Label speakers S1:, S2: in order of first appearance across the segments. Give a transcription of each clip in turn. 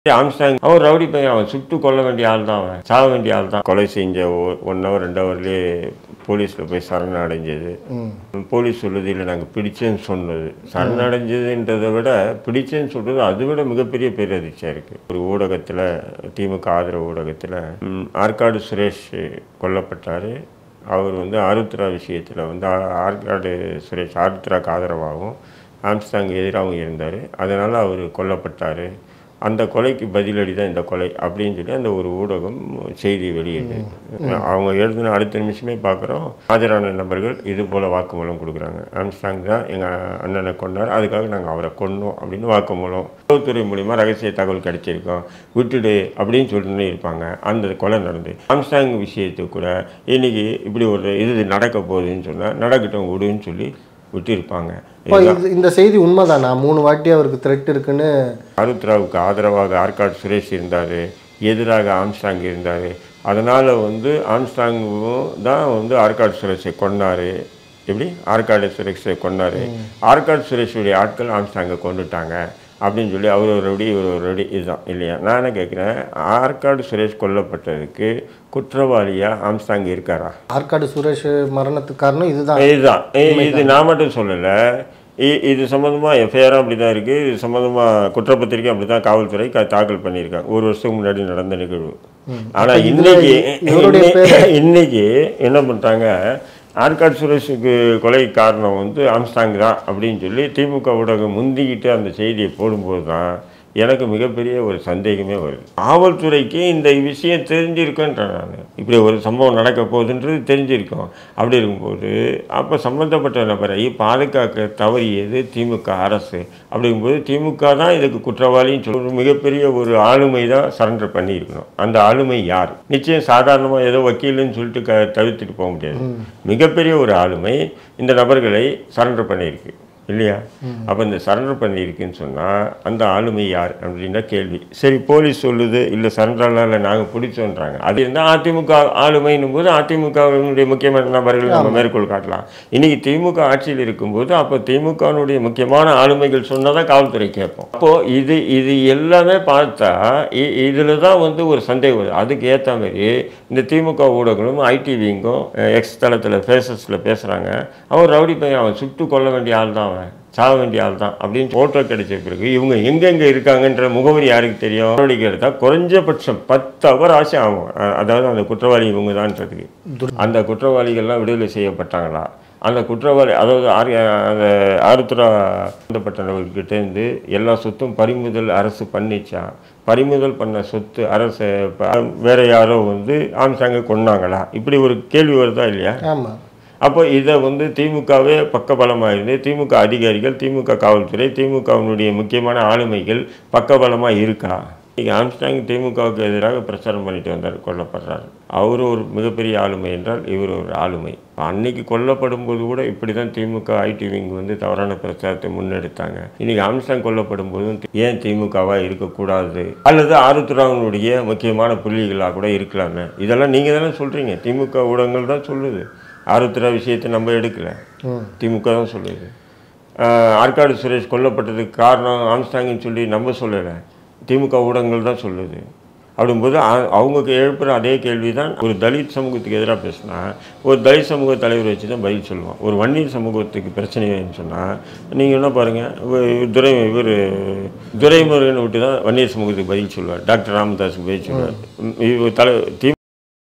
S1: Armstrong அவன் rowdy பையன் அவன் சுட்டு கொல்ல வேண்டிய ஆள் தான் அவன் சாக வேண்டிய ஆள் தான் கொலை செஞ்ச ஒன் ஹவர் ரெண்டு ஹவர்லேயே போலீஸில் போய் சரண் அடைஞ்சது போலீஸ் சொல்லுது இல்லை நாங்கள் பிடிச்சேன்னு சொன்னது சரண் அடைஞ்சதுன்றதை விட பிடிச்சேன்னு சொல்றது அதை விட மிகப்பெரிய பேரதிர்ச்சியாக இருக்குது ஒரு ஊடகத்தில் திமுக ஆதரவு ஊடகத்தில் ம், ஆற்காடு சுரேஷ் கொல்லப்பட்டார் அவர் வந்து ஆருத்ரா விஷயத்தில் வந்து ஆ- ஆற்காடு சுரேஷ் ஆருத்ராக்கு ஆதரவாகவும் ஆம்ஸ்டாங் எதிராகவும் இருந்தார் அதனால் அவர் கொல்லப்பட்டார் அந்த கொலைக்கு பதிலடி தான் இந்த கொலை அப்படின்னு சொல்லி அந்த ஒரு ஊடகம் செய்தி வெளியிட்டு அவங்க எழுதின அடுத்த நிமிஷமே பார்க்குறோம் ஆஜரான நபர்கள் இது போல் வாக்குமூலம் கொடுக்குறாங்க ஆம்ஸ்டாங் தான் எங்கள் அண்ணனை கொண்டார் அதுக்காக நாங்கள் அவரை கொன்னோம் அப்படின்னு வாக்குமூலம் உளவுத்துறை மூலிமா ரகசிய தகவல் கிடைச்சிருக்கோம் விட்டுடு அப்படின்னு சொல்லிட்டு இருப்பாங்க அந்த கொலை நடந்து ஆம்ஸ்டாங் விஷயத்துக்கு கூட இன்னைக்கு இப்படி ஒரு இது நடக்க போகுதுன்னு சொன்னால் நடக்கட்டும் விடுன்னு சொல்லி விட்டிருப்பாங்க
S2: இப்போ இது இந்த செய்தி உண்மைதானா மூணு வாட்டி அவருக்கு த்ரெட் இருக்குன்னு
S1: ஆருத்ராவுக்கு ஆதரவாக ஆற்காடு சுரேஷ் இருந்தார் எதிராக ஆம்ஸ்டாங் இருந்தார் அதனால் வந்து ஆம்ஸ்டாங்கும் தான் வந்து ஆற்காடு சுரேஷை கொன்னார் எப்படி ஆற்காடு சுரேஷை கொன்னார் ஆற்காடு சுரேஷுடைய ஆட்கள் ஆம்ஸ்டாங்கை கொண்டுட்டாங்க அப்படின்னு சொல்லி அவர் ஒரு ரெடி இவர் ஒரு ரெடி இதுதான் இல்லையா நான் என்ன கேட்குறேன் ஆற்காடு சுரேஷ் கொல்லப்பட்டதுக்கு குற்றவாளியாக ஆம்ஸ்டாங் இருக்காரா
S2: ஆற்காடு சுரேஷ் மரணத்துக்கு காரணம் இதுதான்
S1: இதுதான் இ- இது நான் மட்டும் சொல்லலை இ- இது சம்மந்தமாக எஃப்ஐஆரும் அப்படி தான் இருக்குது இது சம்மந்தமாக குற்றப்பத்திரிக்கை அப்படி தான் காவல்துறை க- தாக்கல் பண்ணியிருக்காங்க ஒரு வருஷத்துக்கு முன்னாடி நடந்த நிகழ்வு ஆனால் இன்னைக்கு
S2: இவருடைய
S1: இன்னை- இன்னைக்கு என்ன பண்ணுறாங்க ஆற்காடு சுரேஷுக்கு கொலை காரணம் வந்து ஆம்ஸ்டாங் தான் அப்படின்னு சொல்லி திமுக ஊடகம் முந்திக்கிட்டு அந்த செய்தியை போடும்போது தான் எனக்கு மிகப்பெரிய ஒரு சந்தேகமே வருது காவல்துறைக்கு இந்த விஷயம் தெரிஞ்சிருக்குன்றேன் நான் இப்படி ஒரு சம்பவம் நடக்க போகுதுன்றது தெரிஞ்சிருக்கும் அப்படி இருக்கும்போது அப்போ சம்மந்தப்பட்ட நபரை பாதுகாக்க தவறியது திமுக அரசு அப்படிங்கும்போது திமுக தான் இதுக்கு குற்றவாளின்னு சொல்லி ஒரு மிகப்பெரிய ஒரு ஆளுமை தான் சரண்டர் பண்ணியிருக்கணும் அந்த ஆளுமை யார் நிச்சயம் சாதாரணமாக ஏதோ வக்கீலுன்னு சொல்லிட்டு க தவிர்த்துட்டு போக முடியாது மிகப்பெரிய ஒரு ஆளுமை இந்த நபர்களை சரண்டர் பண்ணியிருக்கு இல்லையா அப்போ இந்த சரண்டர் பண்ணியிருக்குன்னு சொன்னால் அந்த ஆளுமை யார் அப்படின்னா கேள்வி சரி போலீஸ் சொல்லுது இல்லை சரண்டர்லாம் இல்லை நாங்கள் பிடிச்சோன்றாங்க அது இருந்தால் அதிமுக ஆளுமைன்னும் போது அதிமுகவினுடைய முக்கியமான நபர்கள் நம்ம மேற்கோள் காட்டலாம் இன்னைக்கு திமுக ஆட்சியில் இருக்கும்போது அப்போ திமுகவினுடைய முக்கியமான ஆளுமைகள் சொன்னதான் காவல்துறை கேட்போம் அப்போது இது இது எல்லாமே பார்த்தா இதில் தான் வந்து ஒரு சந்தேகம் வருது அதுக்கு ஏற்ற மாதிரி இந்த திமுக ஊடகங்களும் ஐடிவிங்கும் எக்ஸ் தளத்தில் ஃபேஸஸில் பேசுகிறாங்க அவன் ரவுடி பையன் அவன் சுட்டு கொல்ல வேண்டிய ஆள் தான் அவன் சாக வேண்டிய ஆள் தான் அப்படின்னு ஃபோட்டோ கிடைச்ச பிறகு இவங்க எங்கெங்கே இருக்காங்கன்ற முகவரி யாருக்கு தெரியும் நடவடிக்கை எடுத்தால் குறைஞ்சபட்சம் பத்து அவர் ஆசை ஆகும் அஹ் அதாவது அந்த குற்றவாளி இவங்க தான்றதுக்கு அந்த குற்றவாளிகள்லாம் விடுதலை செய்யப்பட்டாங்களா அந்த குற்றவாளி அதாவது ஆர் அந்த ஆருத்ரா சம்பந்தப்பட்டவர்கிட்டேருந்து எல்லா சொத்தும் பறிமுதல் அரசு பண்ணிச்சா பறிமுதல் பண்ண சொத்து அரசு ப- வேற யாரோ வந்து ஆம்சாங்க கொன்னாங்களா இப்படி ஒரு கேள்வி வருதா இல்லையா
S2: ஆமாம்
S1: அப்போ இதை வந்து திமுகவே பக்கபலமாக இருந்து திமுக அதிகாரிகள் திமுக காவல்துறை திமுகவினுடைய முக்கியமான ஆளுமைகள் பக்கபலமாக இருக்கா இன்னைக்கு ஆம்ஸ்டாங் திமுகவுக்கு எதிராக பிரச்சாரம் பண்ணிட்டு வந்தார் கொல்லப்படுறார் அவர் ஒரு மிகப்பெரிய ஆளுமை என்றால் இவர் ஒரு ஆளுமை அன்னைக்கு கொல்லப்படும் போது கூட இப்படி தான் திமுக ஐடி விங் வந்து தவறான பிரச்சாரத்தை முன்னெடுத்தாங்க இன்னைக்கு ஆம்ஸ்டாங் கொல்லப்படும் போதும் ஏன் திமுகவா இருக்கக்கூடாது அல்லது ஆருத்ராவனுடைய முக்கியமான புள்ளிகளாக கூட இருக்கலாமே இதெல்லாம் நீங்கள் தானே சொல்கிறீங்க திமுக ஊடகங்கள் தான் சொல்லுது ஆருத்ரா விஷயத்தை நம்ம எடுக்கல திமுக தான் சொல்லுது ஆஹ் ஆற்காடு சுரேஷ் கொல்லப்பட்டதுக்கு காரணம் ஆம்ஸ்டாங்னு சொல்லி நம்ம சொல்லலை திமுக ஊடகங்கள் தான் சொல்லுது அப்படிங்கும்போது அ- அவங்க எழுப்புற அதே கேள்வி தான் ஒரு தலித் சமூகத்துக்கு எதிராக பேசினா ஒரு தலித் சமூக தலைவர் வச்சு தான் பதில் சொல்லுவோம் ஒரு வன்னியர் சமூகத்துக்கு பிரச்சனைன்னு சொன்னால் நீங்கள் என்ன பாருங்கள் துரை இவர் துரைமுருகன் விட்டு தான் வன்னியர் சமூகத்துக்கு பதில் சொல்லுவார் டாக்டர் ராமதாஸுக்கு பதில் சொல்லுவார் இவர் தலை தி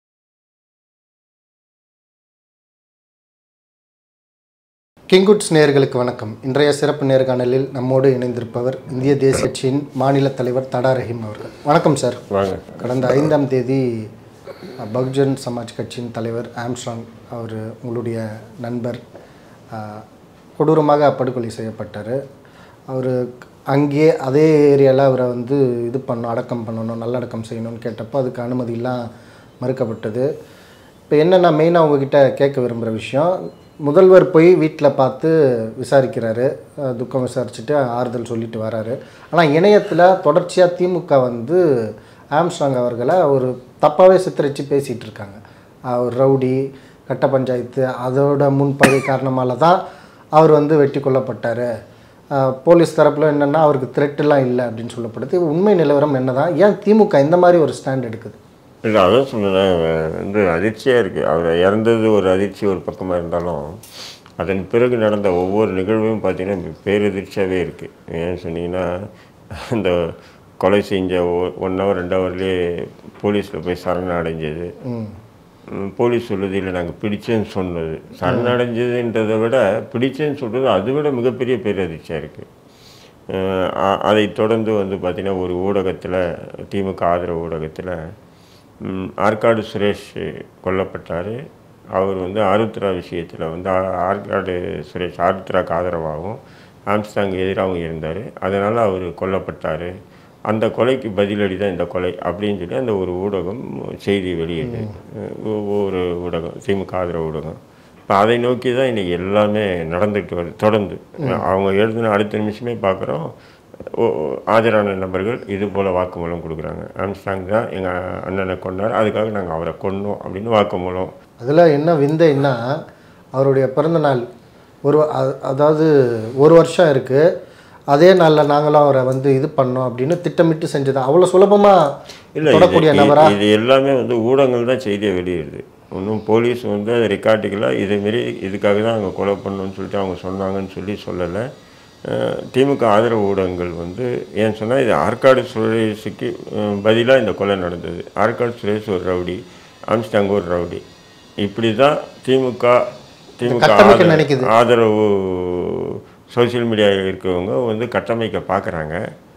S2: கிங்குட்ஸ் நேயர்களுக்கு வணக்கம் இன்றைய சிறப்பு நேர்காணலில் நம்மோடு இணைந்திருப்பவர் இந்திய தேசிய கட்சியின் மாநில தலைவர் தடா ரஹீம் அவர்கள் வணக்கம் சார்
S1: வாங்க
S2: கடந்த ஐந்தாம் தேதி பகுஜன் சமாஜ் கட்சியின் தலைவர் ஆம்ஸ்ட்ராங் அவர் உங்களுடைய நண்பர் அஹ், கொடூரமாக படுகொலை செய்யப்பட்டார் அவர் அங்கேயே அதே ஏரியாவில் அவரை வந்து இது பண்ணணும் அடக்கம் பண்ணணும் நல்லடக்கம் செய்யணும்னு கேட்டப்போ அதுக்கு அனுமதியெல்லாம் மறுக்கப்பட்டது இப்போ என்னென்னா மெயினாக உங்ககிட்ட கேட்க விரும்புகிற விஷயம் முதல்வர் போய் வீட்டில் பார்த்து விசாரிக்கிறாரு அஹ், துக்கம் விசாரிச்சுட்டு ஆறுதல் சொல்லிட்டு வராரு ஆனால் இணையத்தில் தொடர்ச்சியாக திமுக வந்து ஆம்ஸ்ட்ராங் அவர்களை ஒரு தப்பாகவே சித்தரித்து பேசிகிட்டு இருக்காங்க அவர் ரவுடி கட்ட பஞ்சாயத்து அதோட முன்பகை காரணமால தான் அவர் வந்து வெட்டி கொல்லப்பட்டார் அஹ், போலீஸ் தரப்பில் என்னென்னா அவருக்கு த்ரெட்டெல்லாம் இல்லை அப்படின்னு சொல்லப்படுது உண்மை நிலவரம் என்னதான் ஏன் திமுக இந்த மாதிரி ஒரு ஸ்டாண்ட் எடுக்குது
S1: இல்லை அதான் சொன்னேன் வந்து அதிர்ச்சியாக இருக்குது அவர் இறந்தது ஒரு அதிர்ச்சி ஒரு பக்கமாக இருந்தாலும் அதன் பிறகு நடந்த ஒவ்வொரு நிகழ்வும் பார்த்தீங்கன்னா பேரதிர்ச்சியாகவே இருக்குது ஏன்னு சொன்னீங்கன்னா அந்த கொலை செஞ்ச ஒன் ஹவர் ரெண்டு ஹவர்லேயே போலீஸில் போய் சரண் அடைஞ்சது
S2: ம்
S1: ம், போலீஸ் சொல்லுது இல்லை நாங்கள் பிடிச்சேன்னு சொன்னது சரணடைஞ்சதுன்றதை விட பிடிச்சேன்னு சொல்கிறது அதை விட மிகப்பெரிய பேரதிர்ச்சியாக இருக்குது அதை தொடர்ந்து வந்து பார்த்திங்கன்னா ஒரு ஊடகத்தில் திமுக ஆதரவு ஊடகத்தில் ம், ஆற்காடு சுரேஷ் கொல்லப்பட்டார் அவர் வந்து ஆருத்ரா விஷயத்தில் வந்து ஆ- ஆற்காடு சுரேஷ் ஆருத்ராக்கு ஆதரவாகவும் ஆம்ஸ்டாங் எதிராகவும் இருந்தார் அதனால் அவர் கொல்லப்பட்டார் அந்த கொலைக்கு பதிலடி தான் இந்த கொலை அப்படின்னு சொல்லி அந்த ஒரு ஊடகம் செய்தி வெளியிட்டு ஒவ்வொரு ஊடகம் திமுக ஆதரவு ஊடகம் இப்போ அதை நோக்கி தான் இன்றைக்கி எல்லாமே நடந்துட்டு வருது தொடர்ந்து அவங்க எழுதின அடுத்த நிமிஷமே பார்க்குறோம் ஆஜரான நபர்கள் இது போல் வாக்குமூலம் கொடுக்குறாங்க ஆம்ஸ்டாங் தான் எங்கள் அண்ணனை கொண்டார் அதுக்காக நாங்கள் அவரை கொன்னோம் அப்படின்னு வாக்குமூலம்
S2: அதில் என்ன விந்தைன்னா அவருடைய பிறந்த நாள் ஒரு அ- அதாவது ஒரு வருஷம் இருக்குது அதே நாளில் நாங்களும் அவரை வந்து இது பண்ணோம் அப்படின்னு திட்டமிட்டு செஞ்சது அவ்வளோ சுலபமாக
S1: இல்லை
S2: தொடக்கூடிய நபரா
S1: இது எல்லாமே வந்து ஊடகங்கள் தான் செய்தியை வெளியிடுது ஒன்றும் போலீஸ் வந்து அதை ரெக்கார்டுக்கெல்லாம் இதேமாரி இதுக்காக தான் அவங்க கொலை பண்ணணும்னு சொல்லிட்டு அவங்க சொன்னாங்கன்னு சொல்லி சொல்லலை அஹ், திமுக ஆதரவு ஊடகங்கள் வந்து ஏன்னு சொன்னால் இது ஆற்காடு சுரேஷுக்கு பதிலாக இந்த கொலை நடந்தது ஆற்காடு சுரேஷ் ஒரு ரவுடி ஆம்ஸ்டாங் ஒரு ரவுடி இப்படி தான் திமுக திமுக
S2: கட்டமைக்க
S1: ஆதரவு-
S2: நினைக்குது.
S1: ஆதரவு சோஷியல் மீடியாவில் இருக்கிறவங்க வந்து கட்டமைக்க பார்க்குறாங்க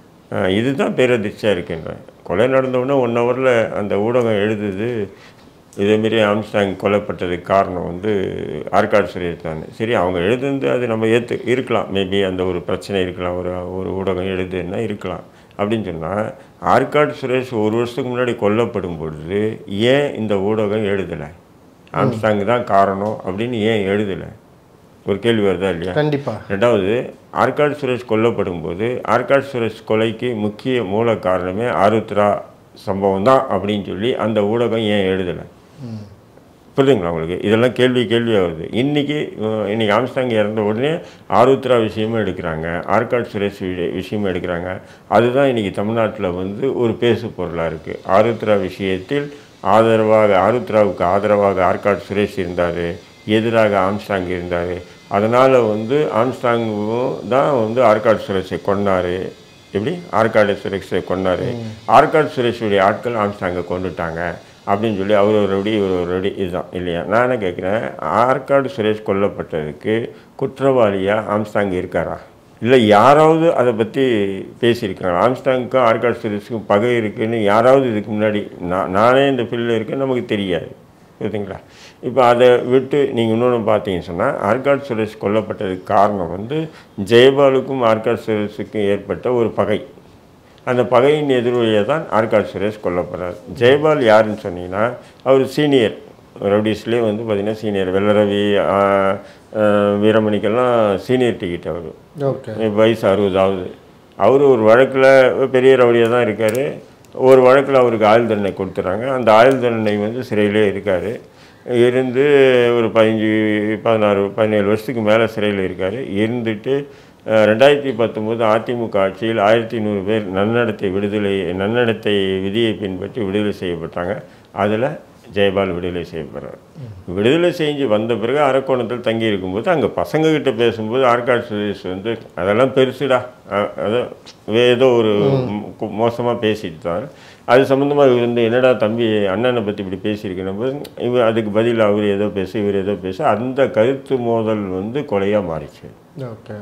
S1: இதுதான் பேரதிர்ச்சியாக இருக்குன்றேன் கொலை நடந்த உடனே ஒன் ஹவரில் அந்த ஊடகம் எழுதுது இதேமாரி ஆம்ஸ்டாங் கொல்லப்பட்டதுக்கு காரணம் வந்து ஆற்காடு சுரேஷ் தான் சரி அவங்க எழுதுந்து அது நம்ம ஏற்று இருக்கலாம் மேபி அந்த ஒரு பிரச்சனை இருக்கலாம் ஒரு ஒரு ஊடகம் எழுதுன்னா இருக்கலாம் அப்படின்னு சொன்னால் ஆற்காடு சுரேஷ் ஒரு வருஷத்துக்கு முன்னாடி கொல்லப்படும் பொழுது ஏன் இந்த ஊடகம் எழுதலை ஆம்ஸ்டாங் தான் காரணம் அப்படின்னு ஏன் எழுதலை ஒரு கேள்வி வருதா இல்லையா
S2: கண்டிப்பாக
S1: ரெண்டாவது ஆற்காடு சுரேஷ் கொல்லப்படும் போது ஆற்காடு சுரேஷ் கொலைக்கு முக்கிய மூல காரணமே ஆருத்ரா சம்பவம் தான் அப்படின்னு சொல்லி அந்த ஊடகம் ஏன் எழுதலை புரியுதுங்களா உங்களுக்கு இதெல்லாம் கேள்வி கேள்வியாக வருது இன்றைக்கி இன்னைக்கு ஆம்ஸ்டாங் இறந்த உடனே ஆருத்ரா விஷயமும் எடுக்கிறாங்க ஆற்காடு சுரேஷ் வி- விஷயமும் எடுக்கிறாங்க அதுதான் இன்றைக்கி தமிழ்நாட்டில் வந்து ஒரு பேசு பொருளாக இருக்குது ஆருத்ரா விஷயத்தில் ஆதரவாக ஆருத்ராவுக்கு ஆதரவாக ஆற்காடு சுரேஷ் இருந்தார் எதிராக ஆம்ஸ்டாங் இருந்தார் அதனால் வந்து ஆம்ஸ்டாங்கும் தான் வந்து ஆற்காடு சுரேஷை கொன்னார் எப்படி ஆற்காடு சுரேஷை கொன்னார் ஆற்காடு சுரேஷுடைய ஆட்கள் ஆம்ஸ்டாங்கை கொண்டுட்டாங்க அப்படின்னு சொல்லி அவர் ஒரு ரவுடி இவர் ஒரு ரவுடி இதுதான் இல்லையா நான் என்ன கேட்குறேன் ஆற்காடு சுரேஷ் கொல்லப்பட்டதுக்கு குற்றவாளியாக ஆம்ஸ்டாங் இருக்காரா இல்லை யாராவது அதை பற்றி பேசியிருக்காங்க ஆம்ஸ்டாங்க்கும் ஆற்காடு சுரேஷுக்கும் பகை இருக்குன்னு யாராவது இதுக்கு முன்னாடி நான் நானே இந்த ஃபீல்டில் இருக்கேன்னு நமக்கு தெரியாது புரியுதுங்களா இப்போ அதை விட்டு நீங்கள் இன்னொன்று பார்த்தீங்கன்னு சொன்னால் ஆற்காடு சுரேஷ் கொல்லப்பட்டதுக்கு காரணம் வந்து ஜெயபாலுக்கும் ஆற்காடு சுரேஷுக்கும் ஏற்பட்ட ஒரு பகை அந்த பகையின் எதிர்வழியாக தான் ஆற்காடு சுரேஷ் கொல்லப்படுறார் ஜெயபால் யாருன்னு சொன்னீங்கன்னா அவர் சீனியர் ரவுடிஸ்லேயே வந்து பார்த்திங்கன்னா சீனியர் வெள்ளரவி ஆ, ஆ, வீரமணிக்கெல்லாம் சீனியர் டிக்கெட் அவர்
S2: ஓகே
S1: வயசு அறுபதாவது அவர் ஒரு வழக்கில் பெரிய ரவுடியாக தான் இருக்கார் ஒரு வழக்கில் அவருக்கு ஆயுள் தண்டனை கொடுத்துறாங்க அந்த ஆயுள் தண்டனை வந்து சிறையிலே இருக்கார் இருந்து ஒரு பதினஞ்சு பதினாறு பதினேழு வருஷத்துக்கு மேலே சிறையில் இருக்கார் இருந்துட்டு அஹ், ரெண்டாயிரத்தி பத்தொம்போது அதிமுக ஆட்சியில் ஆயிரத்தி நூறு பேர் நன்னடத்தை விடுதலை நன்னடத்தை விதியை பின்பற்றி விடுதலை செய்யப்பட்டாங்க அதில் ஜெயபால் விடுதலை செய்யப்படுறார் விடுதலை செஞ்சு வந்த பிறகு அரக்கோணத்தில் தங்கி இருக்கும்போது அங்கே பசங்கக்கிட்ட பேசும்போது ஆற்காடு சுரேஷ் வந்து அதெல்லாம் பெருசுடா அ- அது ஏதோ ஒரு மோசமாக பேசிட்டு தான் அது சம்மந்தமாக இவர் வந்து என்னடா தம்பி அண்ணனை பற்றி இப்படி பேசியிருக்கணும் போது இவர் அதுக்கு பதில் அவர் ஏதோ பேச இவர் ஏதோ பேச அந்த கருத்து மோதல் வந்து கொலையாக மாறிச்சு
S2: ஓகே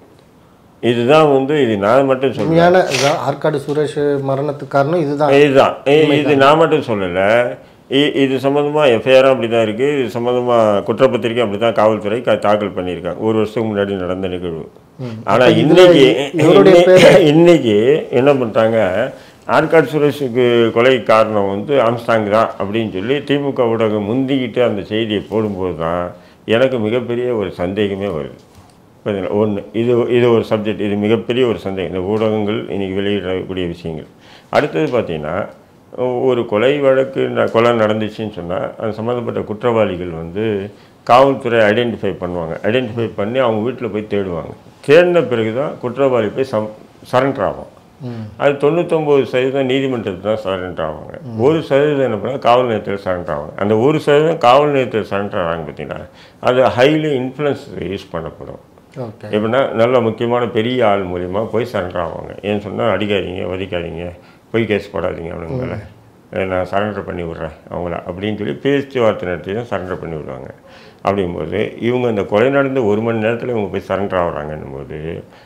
S1: இதுதான் வந்து இது நான் மட்டும் சொல்ல
S2: உண்மையான இதான் ஆற்காடு சுரேஷ் மரணத்துக்கு காரணம் இதுதான்
S1: இதுதான் இ- இது நான் மட்டும் சொல்லலை இ- இது சம்மந்தமாக எஃப்ஐஆரும் அப்படி தான் இருக்குது இது சம்மந்தமாக குற்றப்பத்திரிக்கை அப்படி தான் காவல்துறை க- தாக்கல் பண்ணியிருக்காங்க ஒரு வருஷத்துக்கு முன்னாடி நடந்த நிகழ்வு ஆனால் இன்னைக்கு
S2: இவருடைய
S1: இன்னை- இன்னைக்கு என்ன பண்ணுறாங்க ஆற்காடு சுரேஷுக்கு கொலை காரணம் வந்து ஆம்ஸ்டாங் தான் அப்படின்னு சொல்லி திமுக ஊடகம் முந்திக்கிட்டு அந்த செய்தியை போடும்போது தான் எனக்கு மிகப்பெரிய ஒரு சந்தேகமே வருது புரியுதுங்களா ஒன்று இது இது ஒரு சப்ஜெக்ட் இது மிகப்பெரிய ஒரு சந்தேகம் இந்த ஊடகங்கள் இன்னைக்கு வெளியிடக்கூடிய விஷயங்கள் அடுத்தது பார்த்தீங்கன்னா ஒரு கொலை வழக்கு ந- கொலை நடந்துச்சுன்னு சொன்னால் அது சம்மந்தப்பட்ட குற்றவாளிகள் வந்து காவல்துறை ஐடென்டிஃபை பண்ணுவாங்க ஐடென்டிஃபை பண்ணி அவங்க வீட்டில் போய் தேடுவாங்க தேடின பிறகு தான் குற்றவாளி போய் சம் சரண்டர் ஆகும் அது தொண்ணூத்தொம்பது சதவீதம் நீதிமன்றத்தில் தான் சரண்டர் ஆவாங்க ஒரு சதவீதம் என்ன பண்ணால் காவல் நிலையத்தில் சரண்டர் ஆவாங்க அந்த ஒரு சதவீதம் காவல் நிலையத்தில் சரண்டர் ஆகிறாங்க பார்த்தீங்கன்னா அது ஹைலி இன்ஃப்ளூயன்ஸ் யூஸ் பண்ணப்படும்
S2: ஓகே
S1: எப்படின்னா நல்ல முக்கியமான பெரிய ஆள் மூலியமா போய் சரண்டர் ஆவாங்க ஏன்னு சொன்னால் அடிக்காதீங்க வதிக்காதீங்க பொய் கேஸ் போடாதீங்க அவனுங்க மேலே நான் சரண்டர் பண்ணி விட்றேன் அவங்கள அப்படின்னு சொல்லி பேச்சுவார்த்தை நடத்தி தான் சரண்டர் பண்ணி விடுவாங்க அப்படிங்கும்போது இவங்க இந்த கொலை நடந்த ஒரு மணி நேரத்தில் இவங்க போய் சரண்டர் ஆகுறாங்கன்னும் போது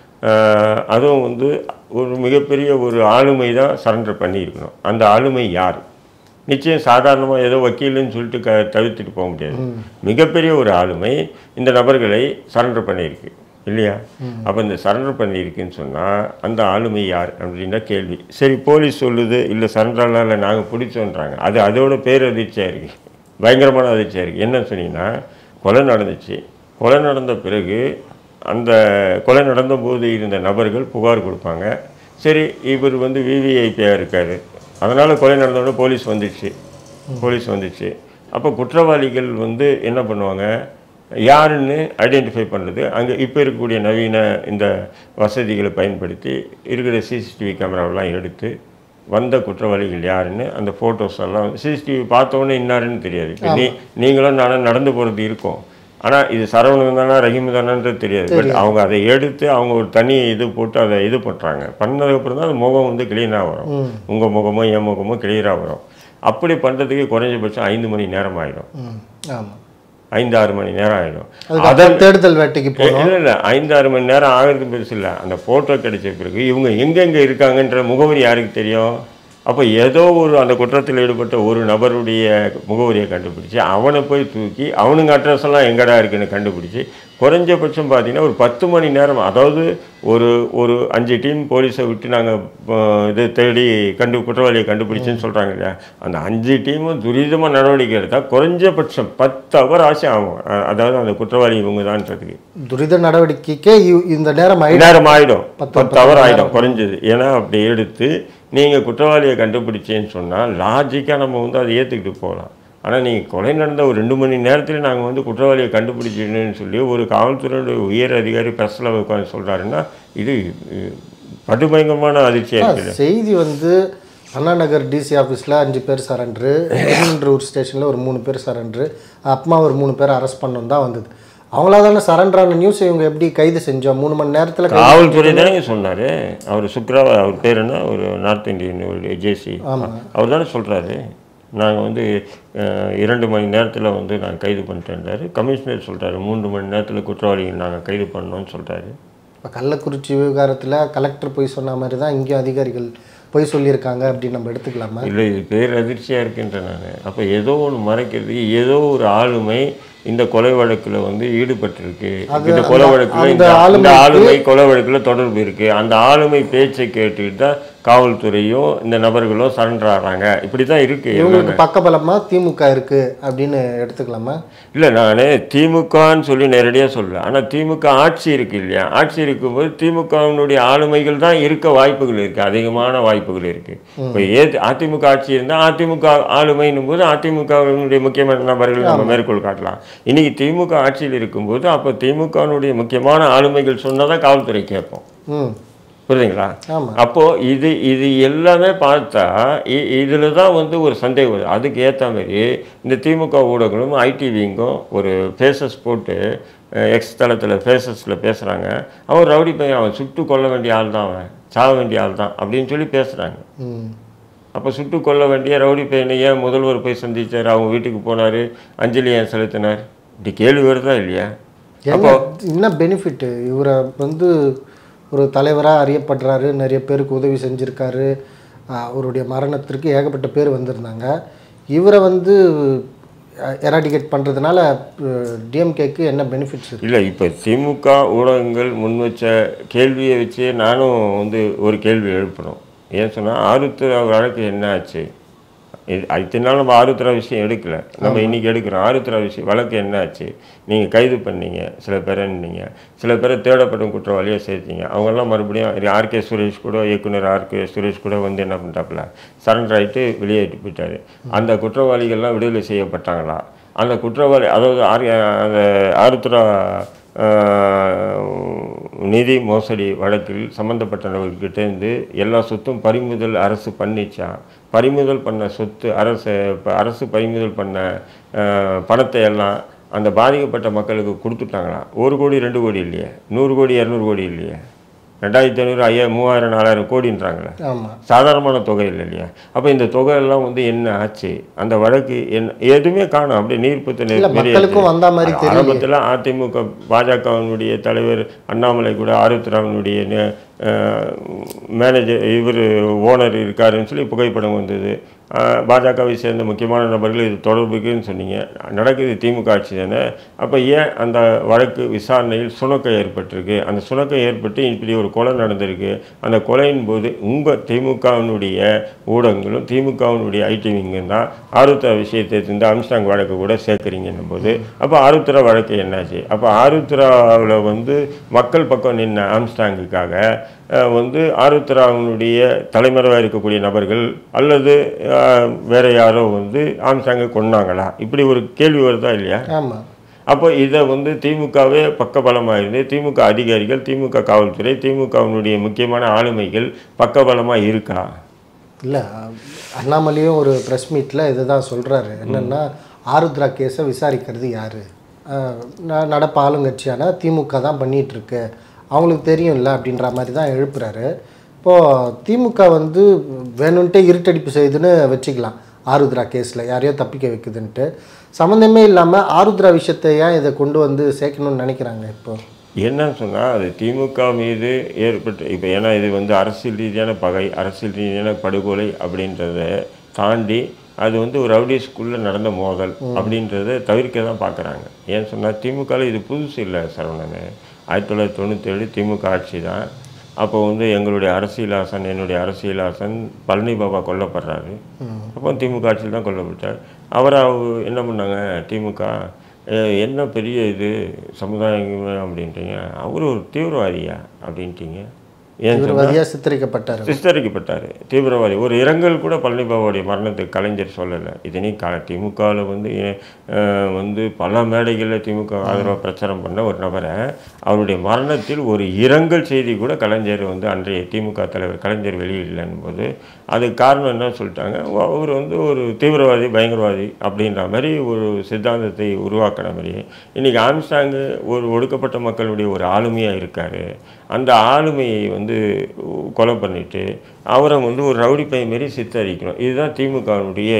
S1: ஆஹ், அதுவும் வந்து ஒரு மிகப்பெரிய ஒரு ஆளுமை தான் சரண்டர் பண்ணியிருக்கணும் அந்த ஆளுமை யார் நிச்சயம் சாதாரணமாக ஏதோ வக்கீலுன்னு சொல்லிட்டு க தவிர்த்துட்டு போக முடியாது மிகப்பெரிய ஒரு ஆளுமை இந்த நபர்களை சரண்டர் பண்ணியிருக்கு இல்லையா அப்போ இந்த சரண்டர் பண்ணியிருக்குன்னு சொன்னால் அந்த ஆளுமை யார் அப்படின்னா கேள்வி சரி போலீஸ் சொல்லுது இல்லை சரண்டர்லாம் இல்லை நாங்கள் பிடிச்சோன்றாங்க அது அதோட பேரதிர்ச்சியாக இருக்குது பயங்கரமான அதிர்ச்சியாக இருக்குது என்ன சொன்னீங்கன்னா கொலை நடந்துச்சு கொலை நடந்த பிறகு அந்த கொலை நடந்தபோது இருந்த நபர்கள் புகார் கொடுப்பாங்க சரி இவர் வந்து விவிஐபியாக இருக்காரு அதனால் கொலை நடந்தோடனே போலீஸ் வந்துச்சு போலீஸ் வந்துச்சு அப்போ குற்றவாளிகள் வந்து என்ன பண்ணுவாங்க யாருன்னு ஐடென்டிஃபை பண்ணுறது அங்கே இப்போ இருக்கக்கூடிய நவீன இந்த வசதிகளை பயன்படுத்தி இருக்கிற சிசிடிவி கேமராவெல்லாம் எடுத்து வந்த குற்றவாளிகள் யாருன்னு அந்த ஃபோட்டோஸ் எல்லாம் வந்து சிசிடிவி பார்த்தோன்னே இன்னாருன்னு தெரியாது இப்ப நீ நீங்களும் நானும் நடந்து போகிறது இருக்கும் ஆனால் இது சரவணன் தானா ரஹீம் தானான்றது தெரியாது பட் அவங்க அதை எடுத்து அவங்க ஒரு தனி இது போட்டு அதை இது பண்ணுறாங்க பண்ணதுக்கப்புறம் தான் அந்த முகம் வந்து கிளீனாக வரும் உங்கள் முகமோ என் முகமோ கிளியராக வரும் அப்படி பண்ணுறதுக்கு குறைஞ்சபட்சம் ஐந்து மணி நேரம் ஆகிடும்
S2: ம் ஆமாம்
S1: ஐந்து ஆறு மணி நேரம் ஆகிடும்
S2: அதுக்கப்புறம் தேடுதல் வேட்டைக்கு போ
S1: இல்லை இல்லை ஐந்து ஆறு மணி நேரம் ஆகிறது பெருசு இல்லை அந்த ஃபோட்டோ கிடைச்ச பிறகு இவங்க எங்கெங்கே இருக்காங்கன்ற முகவரி யாருக்கு தெரியும் அப்போ ஏதோ ஒரு அந்த குற்றத்தில் ஈடுபட்ட ஒரு நபருடைய முகவரியை கண்டுபிடிச்சி அவனை போய் தூக்கி அவனுங்க அட்ரஸ் எல்லாம் எங்கடா இருக்குன்னு கண்டுபிடிச்சி குறைஞ்சபட்சம் பார்த்தீங்கன்னா ஒரு பத்து மணி நேரம் அதாவது ஒரு ஒரு அஞ்சு டீம் போலீஸை விட்டு நாங்கள் இது தேடி கண்டு குற்றவாளியை கண்டுபிடிச்சுன்னு சொல்கிறாங்க இல்லையா அந்த அஞ்சு டீமும் துரிதமாக நடவடிக்கை எடுத்தால் குறைஞ்சபட்சம் பத்து அவர் ஆசை ஆகும் அ- அதாவது அந்த குற்றவாளி இவங்க தான்றதுக்கு
S2: துரித நடவடிக்கைக்கே இவ்- இந்த நேரம் ஆயிடும்
S1: நேரம் ஆகிடும்
S2: பத்து-
S1: பத்து அவர் ஆகிடும் குறைஞ்சது ஏன்னா அப்படி எடுத்து நீங்கள் குற்றவாளியை கண்டுபிடிச்சேன்னு சொன்னால் லாஜிக்காக நம்ம வந்து அதை ஏற்றுக்கிட்டு போகலாம் ஆனால் நீங்கள் கொலை நடந்த ஒரு ரெண்டு மணி நேரத்தில் நாங்கள் வந்து குற்றவாளியை கண்டுபிடிச்சிடணும்னு சொல்லி ஒரு காவல்துறையோட உயர் அதிகாரி ப்ரெஸ்ஸில் உட்காந்து சொல்கிறாருன்னா இது இது படுபயங்கரமான அதிர்ச்சியாக இருக்குது
S2: செய்தி வந்து அண்ணா நகர் டிசி ஆஃபீஸில் அஞ்சு பேர் சரண்டரு திருநெல்வேலூர் ஸ்டேஷனில் ஒரு மூணு பேர் சரண்டரு அப்மா ஒரு மூணு பேர் அரெஸ்ட் பண்ணணும் தான் வந்தது அவங்களா தானே சரண்டரான நியூஸ் இவங்க எப்படி கைது செஞ்சோம் மூணு மணி நேரத்தில்
S1: காவல்துறை தானே சொன்னார் அவர் சுக்ரா அவர் பேர் என்ன ஒரு நார்த் இந்தியன் ஒரு ஜேசி அவர் தானே சொல்கிறாரு நாங்கள் வந்து அஹ், இரண்டு மணி நேரத்தில் வந்து நான் கைது பண்ணிட்டேன்றாரு கமிஷனர் சொல்கிறாரு மூன்று மணி நேரத்தில் குற்றவாளிகள் நாங்கள் கைது பண்ணோம்னு சொல்கிறாரு
S2: இப்போ கள்ளக்குறிச்சி விவகாரத்தில் கலெக்டர் போய் சொன்ன மாதிரி தான் இங்கேயும் அதிகாரிகள் போய் சொல்லியிருக்காங்க அப்படின்னு நம்ம எடுத்துக்கலாமா
S1: இல்லை இது பேர் அதிர்ச்சியாக இருக்குன்ற நான் அப்போ ஏதோ ஒன்று மறைக்கிறதுக்கு ஏதோ ஒரு ஆளுமை இந்த கொலை வழக்கில் வந்து ஈடுபட்டிருக்கு இந்த கொலை வழக்கில்
S2: அந்த
S1: இந்த இந்த
S2: ஆளுமைக்கு-
S1: ஆளுமை கொலை வழக்கில் தொடர்பு இருக்கு அந்த ஆளுமை பேச்சை கேட்டுக்கிட்டு தான் காவல்துறையும் இந்த நபர்களும் சரண்டர் ஆகிறாங்க இப்படி தான் இருக்கு
S2: இவங்களுக்கு பக்கபலமா திமுக இருக்கு அப்படின்னு எடுத்துக்கலாமா
S1: இல்லை நான் திமுகன்னு சொல்லி நேரடியாக சொல்லல ஆனால் திமுக ஆட்சி இருக்கு இல்லையா ஆட்சி இருக்கும்போது திமுகவினுடைய ஆளுமைகள் தான் இருக்க வாய்ப்புகள் இருக்குது அதிகமான வாய்ப்புகள் இருக்குது இப்போ ஏ அதிமுக ஆட்சி இருந்தால் அதிமுக ஆளுமைன்னும் போது அதிமுகவினுடைய முக்கியமான நபர்கள் நம்ம மேற்கோள் காட்டலாம் இன்னைக்கு திமுக ஆட்சியில் இருக்கும்போது அப்போ திமுகவினுடைய முக்கியமான ஆளுமைகள் சொன்னால் தான் காவல்துறை கேட்போம்
S2: ம்
S1: புரியுதுங்களா
S2: ஆமா
S1: அப்போ இது இது எல்லாமே பார்த்தா இதில் தான் வந்து ஒரு சந்தேகம் வருது அதுக்கு ஏற்ற மாதிரி இந்த திமுக ஊடகங்களும் ஐடிவிங்கும் ஒரு ஃபேஸஸ் போட்டு எக்ஸ் தளத்தில் ஃபேஸஸில் பேசுகிறாங்க அவன் ரவுடி பையன் அவன் சுட்டு கொல்ல வேண்டிய ஆள் தான் அவன் சாக வேண்டிய ஆள் தான் அப்படின்னு சொல்லி பேசுகிறாங்க
S2: ம்
S1: அப்போ சுட்டு கொல்ல வேண்டிய ரவுடி பையனை ஏன் முதல்வர் போய் சந்திச்சார் அவங்க வீட்டுக்கு போனார் அஞ்சலி ஏன் செலுத்தினார் இப்படி கேள்வி வருதா இல்லையா
S2: என்ன என்ன பெனிஃபிட் இவரை வந்து ஒரு தலைவராக அறியப்படுறாரு நிறைய பேருக்கு உதவி செஞ்சுருக்காரு ஆஹ் அவருடைய மரணத்திற்கு ஏகப்பட்ட பேர் வந்திருந்தாங்க இவரை வந்து எராடிகேட் பண்ணுறதுனால டிஎம்கேக்கு என்ன பெனிஃபிட்ஸ் இருக்கு
S1: இல்லை இப்போ திமுக ஊடகங்கள் முன் வச்ச கேள்வியை வச்சு நானும் வந்து ஒரு கேள்வி எழுப்பணும் ஏன் சொன்னால் ஆருத்ரா வழக்கு என்ன ஆச்சு இது இத்தனை நாள் நம்ம ஆருத்ரா விஷயம் எடுக்கல நம்ம இன்னைக்கு எடுக்கிறோம் ஆருத்ரா விஷயம் வழக்கு என்ன ஆச்சு நீங்கள் கைது பண்ணீங்க சில பேரன்னீங்க சில பேரை தேடப்படும் குற்றவாளியாக சேர்த்தீங்க அவங்கெல்லாம் மறுபடியும் ஆர்கே சுரேஷ் கூட இயக்குனர் ஆர்கே சுரேஷ் கூட வந்து என்ன பண்ணிட்டாப்புல சரண்டர் ஆகிட்டு வெளியேட்டு போயிட்டாரு அந்த குற்றவாளிகள்லாம் விடுதலை செய்யப்பட்டாங்களா அந்த குற்றவாளி அதாவது ஆர் அந்த ஆருத்ரா நிதி மோசடி வழக்கில் சம்மந்தப்பட்டவர்கிட்டேருந்து எல்லா சொத்தும் பறிமுதல் அரசு பண்ணிச்சா பறிமுதல் பண்ண சொத்து அரசு இப்போ அரசு பறிமுதல் பண்ண அஹ், பணத்தை எல்லாம் அந்த பாதிக்கப்பட்ட மக்களுக்கு கொடுத்துட்டாங்களா ஒரு கோடி ரெண்டு கோடி இல்லையே நூறு கோடி இரநூறு கோடி இல்லையே ரெண்டாயிரத்தி ஐநூறு ஐயா மூவாயிரம் நாலாயிரம் கோடின்றாங்களே
S2: ஆமாம்
S1: சாதாரணமான தொகை இல்லை இல்லையா அப்போ இந்த தொகை எல்லாம் வந்து என்ன ஆச்சு அந்த வழக்கு என்ன எதுவுமே காணும் அப்படியே நீர்ப்புத்த
S2: இல்லை மக்களுக்கும் வந்த மாதிரி தெரியல
S1: ஆரம்பத்தில் அதிமுக பாஜகவினுடைய தலைவர் அண்ணாமலை கூட ஆருத்ராவினுடைய நே- அஹ், மேனேஜர் இவர் ஓனர் இருக்காருன்னு சொல்லி புகைப்படம் வந்தது அஹ், பாஜகவை சேர்ந்த முக்கியமான நபர்கள் இது தொடர்புக்குன்னு சொன்னீங்க நடக்குது திமுக ஆட்சி தானே அப்போ ஏன் அந்த வழக்கு விசாரணையில் சுணக்கம் ஏற்பட்டிருக்கு அந்த சுணக்கம் ஏற்பட்டு இப்படி ஒரு கொலை நடந்திருக்கு அந்த கொலையின் போது உங்கள் திமுகவினுடைய ஊடகங்களும் திமுகவினுடைய ஐடி விங்கும் தான் ஆருத்ரா விஷயத்தை இந்த ஆம்ஸ்டாங் வழக்கு கூட சேர்க்குறீங்கன்னும் போது அப்போ ஆருத்ரா வழக்கு என்னாச்சு அப்போ ஆருத்ராவில் வந்து மக்கள் பக்கம் நின்ன ஆம்ஸ்டாங்குக்காக அஹ், வந்து ஆருத்ராவினுடைய தலைமறைவாக இருக்கக்கூடிய நபர்கள் அல்லது அஹ், வேற யாரோ வந்து ஆம்ஸ்டாங்கை கொன்னாங்களா இப்படி ஒரு கேள்வி வருதா இல்லையா
S2: ஆமாம்
S1: அப்போ இதை வந்து திமுகவே பக்கபலமாக இருந்து திமுக அதிகாரிகள் திமுக காவல்துறை திமுகவினுடைய முக்கியமான ஆளுமைகள் பக்கபலமாக இருக்கா
S2: இல்லை அண்ணாமலையும் ஒரு ப்ரெஸ் மீட்டில் இதை தான் சொல்கிறாரு என்னென்னா ஆருத்ரா கேஸை விசாரிக்கிறது யார் நடப்பு ஆளுங்கட்சியான திமுக தான் பண்ணிட்டு இருக்கு அவங்களுக்கு தெரியும்ல அப்படின்ற மாதிரி தான் எழுப்புறாரு இப்போது திமுக வந்து வேணும்ன்ட்டே இருட்டடிப்பு செய்யுதுன்னு வச்சுக்கலாம் ஆருத்ரா கேஸில் யாரையோ தப்பிக்க வைக்குதுன்ட்டு சம்மந்தமே இல்லாமல் ஆருத்ரா விஷயத்தை ஏன் இதை கொண்டு வந்து சேர்க்கணும்னு நினைக்கிறாங்க இப்போ
S1: என்னன்னு சொன்னால் அது திமுக மீது ஏற்பட்டு இப்போ ஏன்னா இது வந்து அரசியல் ரீதியான பகை அரசியல் ரீதியான படுகொலை அப்படின்றத தாண்டி அது வந்து ஒரு ரவுடிஸ்குள்ளே நடந்த மோதல் அப்படின்றத தவிர்க்க தான் பார்க்குறாங்க ஏன்னு சொன்னால் திமுகவில் இது புதுசு இல்லை சரவணன் ஆயிரத்தி தொள்ளாயிரத்தி தொண்ணூற்றேழு திமுக ஆட்சி தான் அப்போ வந்து எங்களுடைய அரசியலாசன் என்னுடைய அரசியலாசன் பழனி பாபா கொல்லப்படுறாரு அப்போ திமுக ஆட்சியில் தான் கொல்லப்பட்டார் அவரை அவ- என்ன பண்ணாங்க திமுக "அஹ், என்ன பெரிய இது சமுதாயம் அப்படின்ட்டீங்க அவர் ஒரு தீவிரவாதியா அப்படின்ட்டீங்க ஏன் சொன்னா-
S2: தீவிரவாதியாக சித்தரிக்கப்பட்டார்
S1: சித்தரிக்கப்பட்டார் தீவிரவாதி ஒரு இரங்கல் கூட பழனி பாபாவுடைய மரணத்துக்கு கலைஞர் சொல்லலை இதனே கா திமுகவில் வந்து அஹ், வந்து பல மேடைகளில் திமுக ஆதரவாக பிரச்சாரம் பண்ண ஒரு நபரை அவருடைய மரணத்தில் ஒரு இரங்கல் செய்தி கூட கலைஞர் வந்து அன்றைய திமுக தலைவர் கலைஞர் வெளியிடலன்னும் போது அதுக்கு காரணம் என்ன சொல்லிட்டாங்க ஓ, அவர் வந்து ஒரு தீவிரவாதி பயங்கரவாதி அப்படின்ற மாதிரி ஒரு சித்தாந்தத்தை உருவாக்கின மாதிரி இன்றைக்கி ஆம்ஸ்டாங்கு ஒரு ஒடுக்கப்பட்ட மக்களுடைய ஒரு ஆளுமையாக இருக்கார் அந்த ஆளுமையை வந்து கொலை பண்ணிட்டு அவரை வந்து ஒரு ரவுடி பையன் மாரி சித்தரிக்கணும் இதுதான் திமுகவினுடைய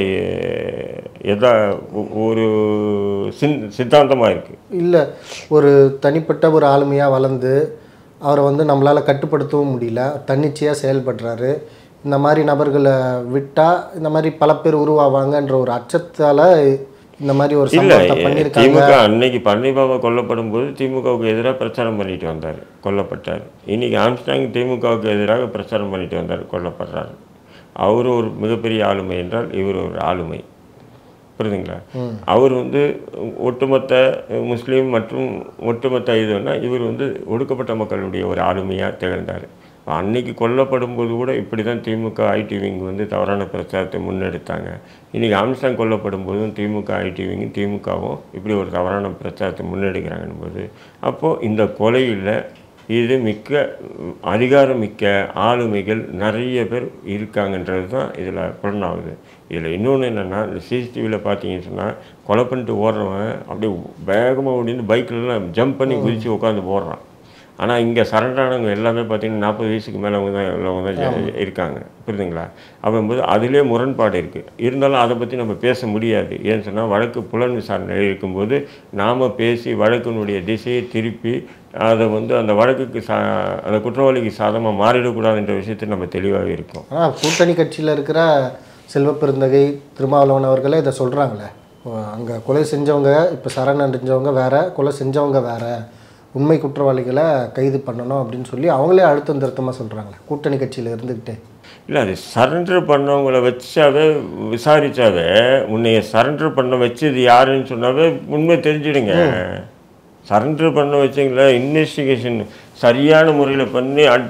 S1: எதா ஒ- ஒரு சின் சித்தாந்தமாக இருக்குது
S2: இல்லை ஒரு தனிப்பட்ட ஒரு ஆளுமையாக வளர்ந்து அவரை வந்து நம்மளால் கட்டுப்படுத்தவும் முடியல தன்னிச்சையாக செயல்படுறாரு இந்த மாதிரி நபர்களை விட்டால் இந்த மாதிரி பல பேர் உருவாவாங்கன்ற ஒரு அச்சத்தால் இந்த மாதிரி ஒரு
S1: இல்ல
S2: சம்பவத்தை பண்ணியிருக்காங்க
S1: திமுக அன்னைக்கு பழனி பாபா கொல்லப்படும் போது திமுகவுக்கு எதிராக பிரச்சாரம் பண்ணிட்டு வந்தார் கொல்லப்பட்டார் இன்னைக்கு ஆம்ஸ்டாங் திமுகவுக்கு எதிராக பிரச்சாரம் பண்ணிட்டு வந்தார் கொல்லப்படுறார் அவர் ஒரு மிகப்பெரிய ஆளுமை என்றால் இவர் ஒரு ஆளுமை புரியுதுங்களா அவர் வந்து ஒட்டுமொத்த முஸ்லீம் மற்றும் ஒட்டுமொத்த இதுன்னா இவர் வந்து ஒடுக்கப்பட்ட மக்களுடைய ஒரு ஆளுமையாக திகழ்ந்தார் அன்னைக்கு கொல்லப்படும் போது கூட இப்படி தான் திமுக ஐடி விங் வந்து தவறான பிரச்சாரத்தை முன்னெடுத்தாங்க இன்றைக்கி ஆம்ஸ்டாங் கொல்லப்படும் போதும் திமுக ஐடி விங்கும் திமுகவும் இப்படி ஒரு தவறான பிரச்சாரத்தை முன்னெடுக்கிறாங்கன்னும் போது அப்போது இந்த கொலையில் இது மிக்க அதிகாரம் மிக்க ஆளுமைகள் நிறைய பேர் இருக்காங்கன்றது தான் இதில் புலனாகுது இதில் இன்னொன்று என்னென்னா இந்த சிசிடிவியில் பார்த்தீங்கன்னு சொன்னால் கொலை பண்ணிட்டு ஓடுறவன் அப்படியே வேகமாக ஓடிந்து பைக்கிலலாம் ஜம்ப் பண்ணி குதித்து உட்காந்து போடுறான் ஆனால் இங்கே சரண்டானவங்க எல்லாமே பார்த்தீங்கன்னா நாற்பது வயசுக்கு மேலவங்க தான் உள்ளவங்க தான் ஜ- இருக்காங்க புரியுதுங்களா அப்படிங்கும்போது அதிலே முரண்பாடு இருக்குது இருந்தாலும் அதை பற்றி நம்ம பேச முடியாது ஏன்னு சொன்னால் வழக்கு புலன் விசாரணை இருக்கும்போது நாம் பேசி வழக்கினுடைய திசையை திருப்பி அதை வந்து அந்த வழக்குக்கு சா அந்த குற்றவாளிக்கு சாதமாக மாறிடக்கூடாதுன்ற விஷயத்தில் நம்ம தெளிவாகவே இருக்கோம்
S2: ஆனால் கூட்டணி கட்சியில் இருக்கிற செல்வ பெருந்தகை திருமாவளவன் அவர்களே இதை சொல்கிறாங்களே அங்கே கொலை செஞ்சவங்க இப்போ சரண் அடைஞ்சவங்க வேற கொலை செஞ்சவங்க வேற உண்மை குற்றவாளிகளை கைது பண்ணணும் அப்படின்னு சொல்லி அவங்களே அழுத்தம் திருத்தமாக சொல்கிறாங்களே கூட்டணி கட்சியில் இருந்துக்கிட்டே
S1: இல்லை அது சரண்டர் பண்ணவங்கள வச்சாவே விசாரிச்சாவே உன்னைய சரண்டர் பண்ண வச்சது யாருன்னு சொன்னாவே உண்மை தெரிஞ்சிடுங்க சரண்டர் பண்ண வச்சீங்களா இன்வெஸ்டிகேஷன் சரியான முறையில் பண்ணி அடி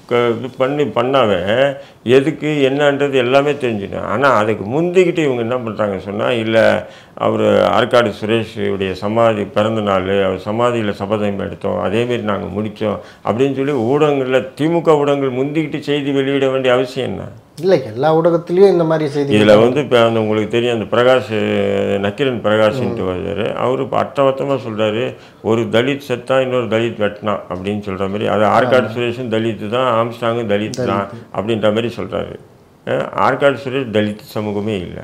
S1: க- இது பண்ணி பண்ணாவே எதுக்கு என்னன்றது எல்லாமே தெரிஞ்சிடும் ஆனால் அதுக்கு முந்திக்கிட்டு இவங்க என்ன பண்ணுறாங்க சொன்னால் இல்லை அவர் ஆற்காடு சுரேஷ் உடைய சமாதி பிறந்த நாள் அவர் சமாதியில் சபதம் எடுத்தோம் அதேமாரி நாங்கள் முடித்தோம் அப்படின்னு சொல்லி ஊடகங்களில் திமுக ஊடகங்கள் முந்திக்கிட்டு செய்தி வெளியிட வேண்டிய அவசியம் என்ன
S2: இல்லை எல்லா ஊடகத்துலேயும் இந்த மாதிரி செய்தி
S1: இதில் வந்து இப்போ அந்த உங்களுக்கு தெரியும் அந்த பிரகாஷ் நக்கீரன் பிரகாஷ்ன்ட்டு வருவார் அவர் இப்போ அட்டவட்டமாக சொல்கிறாரு ஒரு தலித் செத்தா இன்னொரு தலித் வெட்டினான் அப்படின்னு சொல்கிற மாதிரி அது ஆற்காடு சுரேஷும் தலித்து தான் ஆம்ஸ்டாங்கும் தலித் தான் அப்படின்ற மாதிரி சொல்கிறாரு ஆற்காடு சுரேஷ் தலித் சமூகமே இல்லை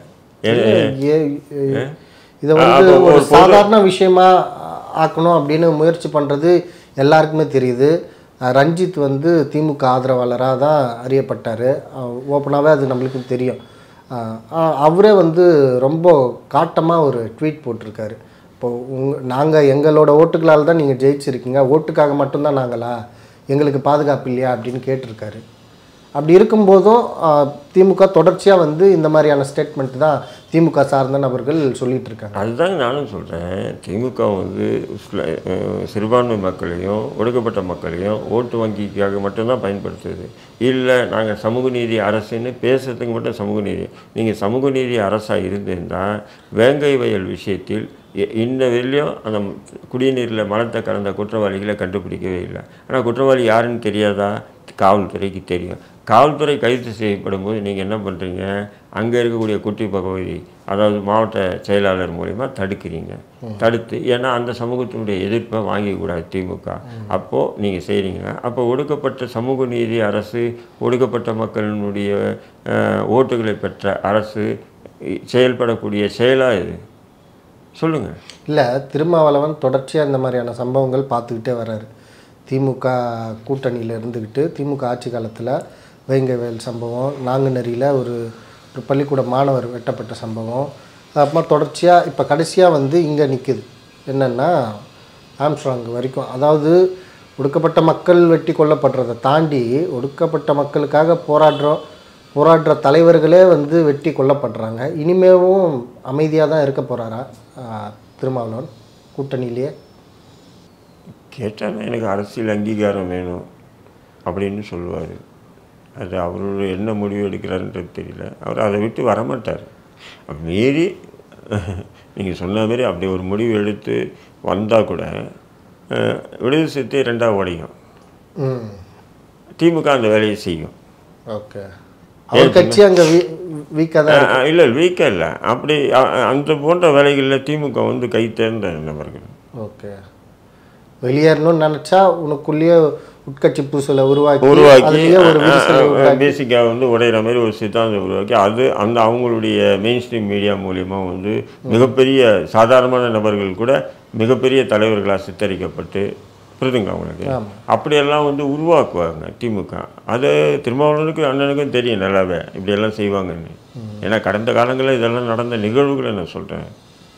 S2: ஏ- ஏ- இதை வந்து
S1: அப்போ
S2: ஒரு சாதாரண விஷயமா ஆக்கணும் அப்படின்னு முயற்சி பண்ணுறது எல்லாருக்குமே தெரியுது அஹ் ரஞ்சித் வந்து திமுக ஆதரவாளராக தான் அறியப்பட்டார் ஓப்பனாகவே அது நம்மளுக்கு தெரியும் அஹ் அஹ் அவரே வந்து ரொம்ப காட்டமாக ஒரு ட்வீட் போட்டிருக்காரு இப்போ உங்க நாங்கள் எங்களோட ஓட்டுகளால் தான் நீங்கள் ஜெயிச்சிருக்கீங்க ஓட்டுக்காக மட்டும்தான் நாங்களா எங்களுக்கு பாதுகாப்பு இல்லையா அப்படின்னு கேட்டிருக்காரு அப்படி இருக்கும்போதும் ஆஹ், திமுக தொடர்ச்சியாக வந்து இந்த மாதிரியான ஸ்டேட்மெண்ட் தான் திமுக சார்ந்த நபர்கள் சொல்லிட்டு இருக்காங்க
S1: அதுதாங்க நானும் சொல்கிறேன் திமுக வந்து இஸ்ல- அஹ் சிறுபான்மை மக்களையும் ஒடுக்கப்பட்ட மக்களையும் ஓட்டு வங்கிக்காக மட்டும்தான் பயன்படுத்துது இல்லை நாங்கள் சமூக நீதி அரசுன்னு பேசுறதுக்கு மட்டும் சமூக நீதி நீங்கள் சமூக நீதி அரசாக இருந்திருந்தால் வேங்கை வயல் விஷயத்தில் இ- இன்ன வரையிலும் அந்த குடிநீரில் மலத்தை கலந்த குற்றவாளிகளை கண்டுபிடிக்கவே இல்லை ஆனால் குற்றவாளி யாருன்னு தெரியாதா காவல்துறைக்கு தெரியும் காவல்துறை கைது செய்யப்படும் போது நீங்கள் என்ன பண்ணுறீங்க அங்கே இருக்கக்கூடிய குட்டி பகுதி அதாவது மாவட்ட செயலாளர் மூலிமா தடுக்கிறீங்க தடுத்து ஏன்னா அந்த சமூகத்தினுடைய எதிர்ப்பை வாங்கிக்கூடாது திமுக அப்போது நீங்கள் செய்கிறீங்க அப்போ ஒடுக்கப்பட்ட சமூக நீதி அரசு ஒடுக்கப்பட்ட மக்களினுடைய அஹ், ஓட்டுகளை பெற்ற அரசு இ- செயல்படக்கூடிய செயலாக இது சொல்லுங்கள்
S2: இல்லை திருமாவளவன் தொடர்ச்சியாக இந்த மாதிரியான சம்பவங்கள் பார்த்துக்கிட்டே வர்றாரு திமுக கூட்டணியில் இருந்துக்கிட்டு திமுக ஆட்சி காலத்தில் வேங்கவேல் சம்பவம் நாங்குநேரியில் ஒரு ஒரு பள்ளிக்கூட மாணவர் வெட்டப்பட்ட சம்பவம் அப்புறமா தொடர்ச்சியாக இப்போ கடைசியாக வந்து இங்கே நிற்குது என்னென்னா ஆம்ஸ்ட்ராங் வரைக்கும் அதாவது ஒடுக்கப்பட்ட மக்கள் வெட்டி கொல்லப்படுறதை தாண்டி ஒடுக்கப்பட்ட மக்களுக்காக போராடுறோம் போராடுற தலைவர்களே வந்து வெட்டி கொல்லப்படுறாங்க இனிமேவும் அமைதியாக தான் இருக்க போகிறாரா திருமாவளவன் கூட்டணியிலேயே
S1: கேட்டால் எனக்கு அரசியல் அங்கீகாரம் வேணும் அப்படின்னு சொல்லுவார் அது அவரோட என்ன முடிவு எடுக்கிறாருன்றது தெரியல அவர் அதை விட்டு வரமாட்டார் அப்ப மீறி நீங்கள் சொன்ன மாதிரி அப்படி ஒரு முடிவு எடுத்து வந்தால் கூட அஹ், விடுதலை சிறுத்தை ரெண்டாக உடையும்
S2: ம்
S1: திமுக அந்த வேலையை செய்யும்
S2: ஓகே அவர் கட்சி அங்கே வீ வீக்காக தான்
S1: இல்லை வீக்காக இல்லை அப்படி அ- அந்த போன்ற வேலைகளில் திமுக வந்து கை தேர்ந்த நபர்கள்
S2: ஓகே வெளியேறணும்னு நினச்சா உனக்குள்ளேயே உட்கட்சி பூசலை உருவாக்கி
S1: உருவாக்கி
S2: அதுலயே ஒரு விரிசலை உருவாக்கி
S1: பேசிக்காக வந்து உடையிற மாதிரி ஒரு சித்தாந்தம் உருவாக்கி அது அந்த அவங்களுடைய மெயின் ஸ்ட்ரீம் மீடியா மூலிமா வந்து மிகப்பெரிய சாதாரணமான நபர்கள் கூட மிகப்பெரிய தலைவர்களாக சித்தரிக்கப்பட்டு புரிதுங்க அவங்களுக்கு
S2: ஆமா.
S1: அப்படியெல்லாம் வந்து உருவாக்குவாங்க திமுக அது திருமாவளவனுக்கு அண்ணனுக்கும் தெரியும் நல்லாவே இப்படியெல்லாம் செய்வாங்கன்னு ஏன்னா கடந்த காலங்களில் இதெல்லாம் நடந்த நிகழ்வுகளை நான் சொல்கிறேன்